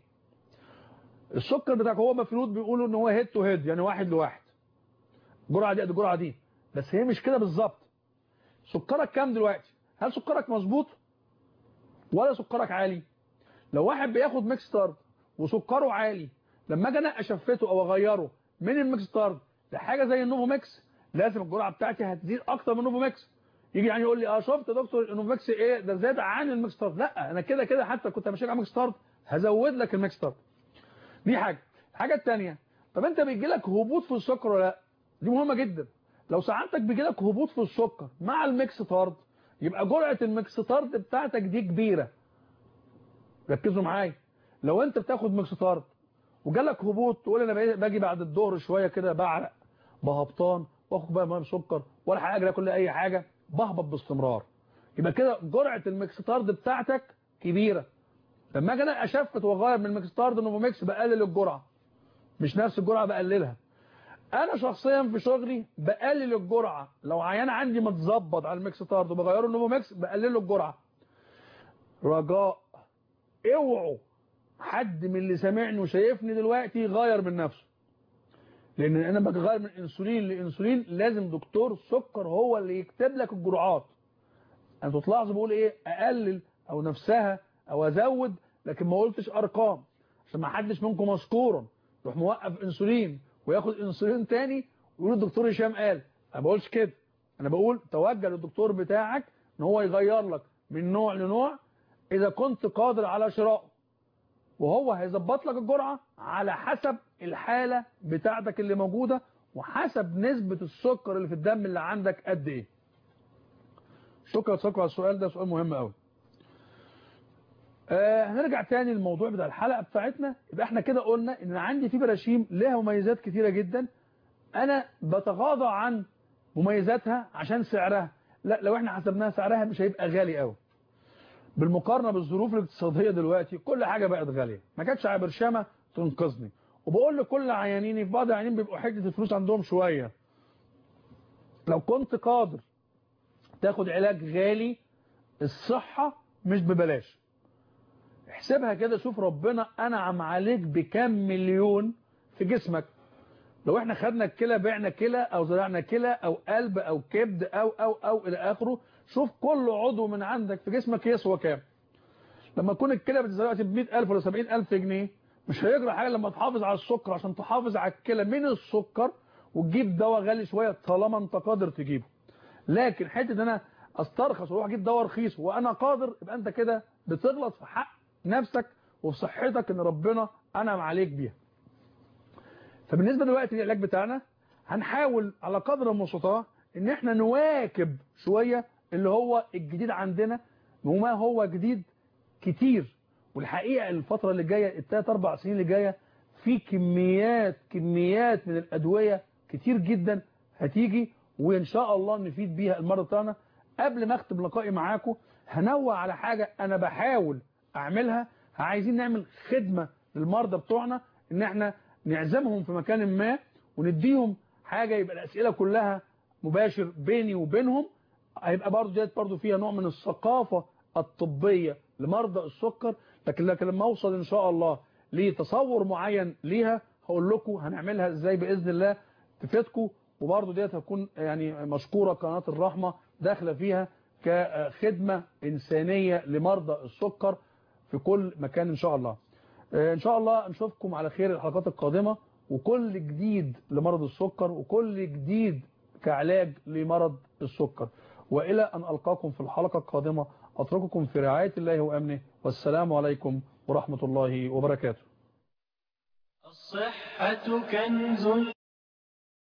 B: السكر بتاعك هو مفروض بيقولوا ان هو هيد تو هيد يعني واحد لواحد جرعه دي قد الجرعه دي بس هي مش كده بالظبط سكرك كام دلوقتي هل سكرك مظبوط ولا سكرك عالي لو واحد بياخد ميكس تارد وسكره عالي لما اجي انا اشفته او اغيره من الميكس تارد لحاجه زي النوفو ميكس لازم الجرعه بتاعتي هتزيد اكتر من النوفو ميكس يجي يعني يقول لي اه شفت يا دكتور النوفو ميكس ايه ده زاد عن الميكس تارد لا انا كده كده حتى كنت ماشي على ميكس تارد هزود لك الميكس تارد دي حاجه الحاجه الثانيه طب انت بيجي لك هبوط في السكر ولا لا دي مهمه جدا لو ساعتك بيجي لك هبوط في السكر مع الميكس تارد يبقى جرعه الميكس تارد بتاعتك دي كبيره ركزوا معايا لو انت بتاخد ميكس تارد وجالك هبوط تقول انا باجي بعد الظهر شويه كده بعرق بهبطان واخد بقى ميه سكر ولا حاجه اجري كل اي حاجه بهبط باستمرار يبقى كده جرعه الميكس تارد بتاعتك كبيره لما اجي انا اشفت واغير من الميكس تارد نوفو ميكس بقلل الجرعه مش نفس الجرعه بقللها انا شخصيا في شغلي بقلل الجرعه لو عيان عندي متظبط على الميكس تارد وبغيره النوفو ميكس بقلل له الجرعه رجاء اوعوا حد من اللي سامعني وشايفني دلوقتي يغير من نفسه لان انا بغير من انسولين لانسولين لازم دكتور سكر هو اللي يكتب لك الجرعات انا تلاحظوا بقول ايه اقلل او نفسها او ازود لكن ما قلتش ارقام عشان ما حدش منكم مشكورا يروح موقف انسولين وياخد انسولين تاني ويقول الدكتور هشام قال انا ما بقولش كده انا بقول توجه للدكتور بتاعك ان هو يغير لك من نوع لنوع اذا كنت قادر على شرائه وهو هيظبط لك الجرعه على حسب الحاله بتاعتك اللي موجوده وحسب نسبه السكر اللي في الدم اللي عندك قد ايه شكرا شكرا على السؤال ده سؤال مهم قوي آه هنرجع تاني للموضوع بتاع الحلقه بتاعتنا يبقى احنا كده قلنا ان عندي في براشيم لها مميزات كتيره جدا انا بتغاضى عن مميزاتها عشان سعرها لا لو احنا حسبناها سعرها مش هيبقى غالي قوي بالمقارنه بالظروف الاقتصاديه دلوقتي كل حاجه بقت غاليه ما كانتش على برشامه تنقذني وبقول لكل عيانيني في بعض العيانين بيبقوا حته الفلوس عندهم شويه لو كنت قادر تاخد علاج غالي الصحه مش ببلاش احسبها كده شوف ربنا انعم عليك بكام مليون في جسمك لو احنا خدنا الكلى بعنا كلى او زرعنا كلى او قلب او كبد او او او الى اخره شوف كل عضو من عندك في جسمك يسوى كام لما تكون الكلى دلوقتي ب 100000 ولا 70000 جنيه مش هيجرى حاجه لما تحافظ على السكر عشان تحافظ على الكلى من السكر وتجيب دواء غالي شويه طالما انت قادر تجيبه لكن حته ان انا استرخص واروح اجيب دواء رخيص وانا قادر يبقى انت كده بتغلط في حق نفسك وفي صحتك ان ربنا انعم عليك بيها فبالنسبه دلوقتي للعلاج بتاعنا هنحاول على قدر المستطاع ان احنا نواكب شويه اللي هو الجديد عندنا وما هو جديد كتير والحقيقه الفتره اللي جايه الثلاث اربع سنين اللي جايه في كميات كميات من الادويه كتير جدا هتيجي وان شاء الله نفيد بيها المره بتاعنا قبل ما اختم لقائي معاكم هنوع على حاجه انا بحاول اعملها عايزين نعمل خدمه للمرضى بتوعنا ان احنا نعزمهم في مكان ما ونديهم حاجه يبقى الاسئله كلها مباشر بيني وبينهم هيبقى برضه ديت برضه فيها نوع من الثقافه الطبيه لمرضى السكر لكن لكن لما اوصل ان شاء الله لتصور معين ليها هقول لكم هنعملها ازاي باذن الله تفيدكم وبرضه ديت هتكون يعني مشكوره قناه الرحمه داخله فيها كخدمه انسانيه لمرضى السكر في كل مكان ان شاء الله ان شاء الله نشوفكم على خير الحلقات القادمه وكل جديد لمرض السكر وكل جديد كعلاج لمرض السكر والى ان القاكم في الحلقه القادمه اترككم في رعايه الله وامنه والسلام عليكم ورحمة الله وبركاته
A: الصحة كنز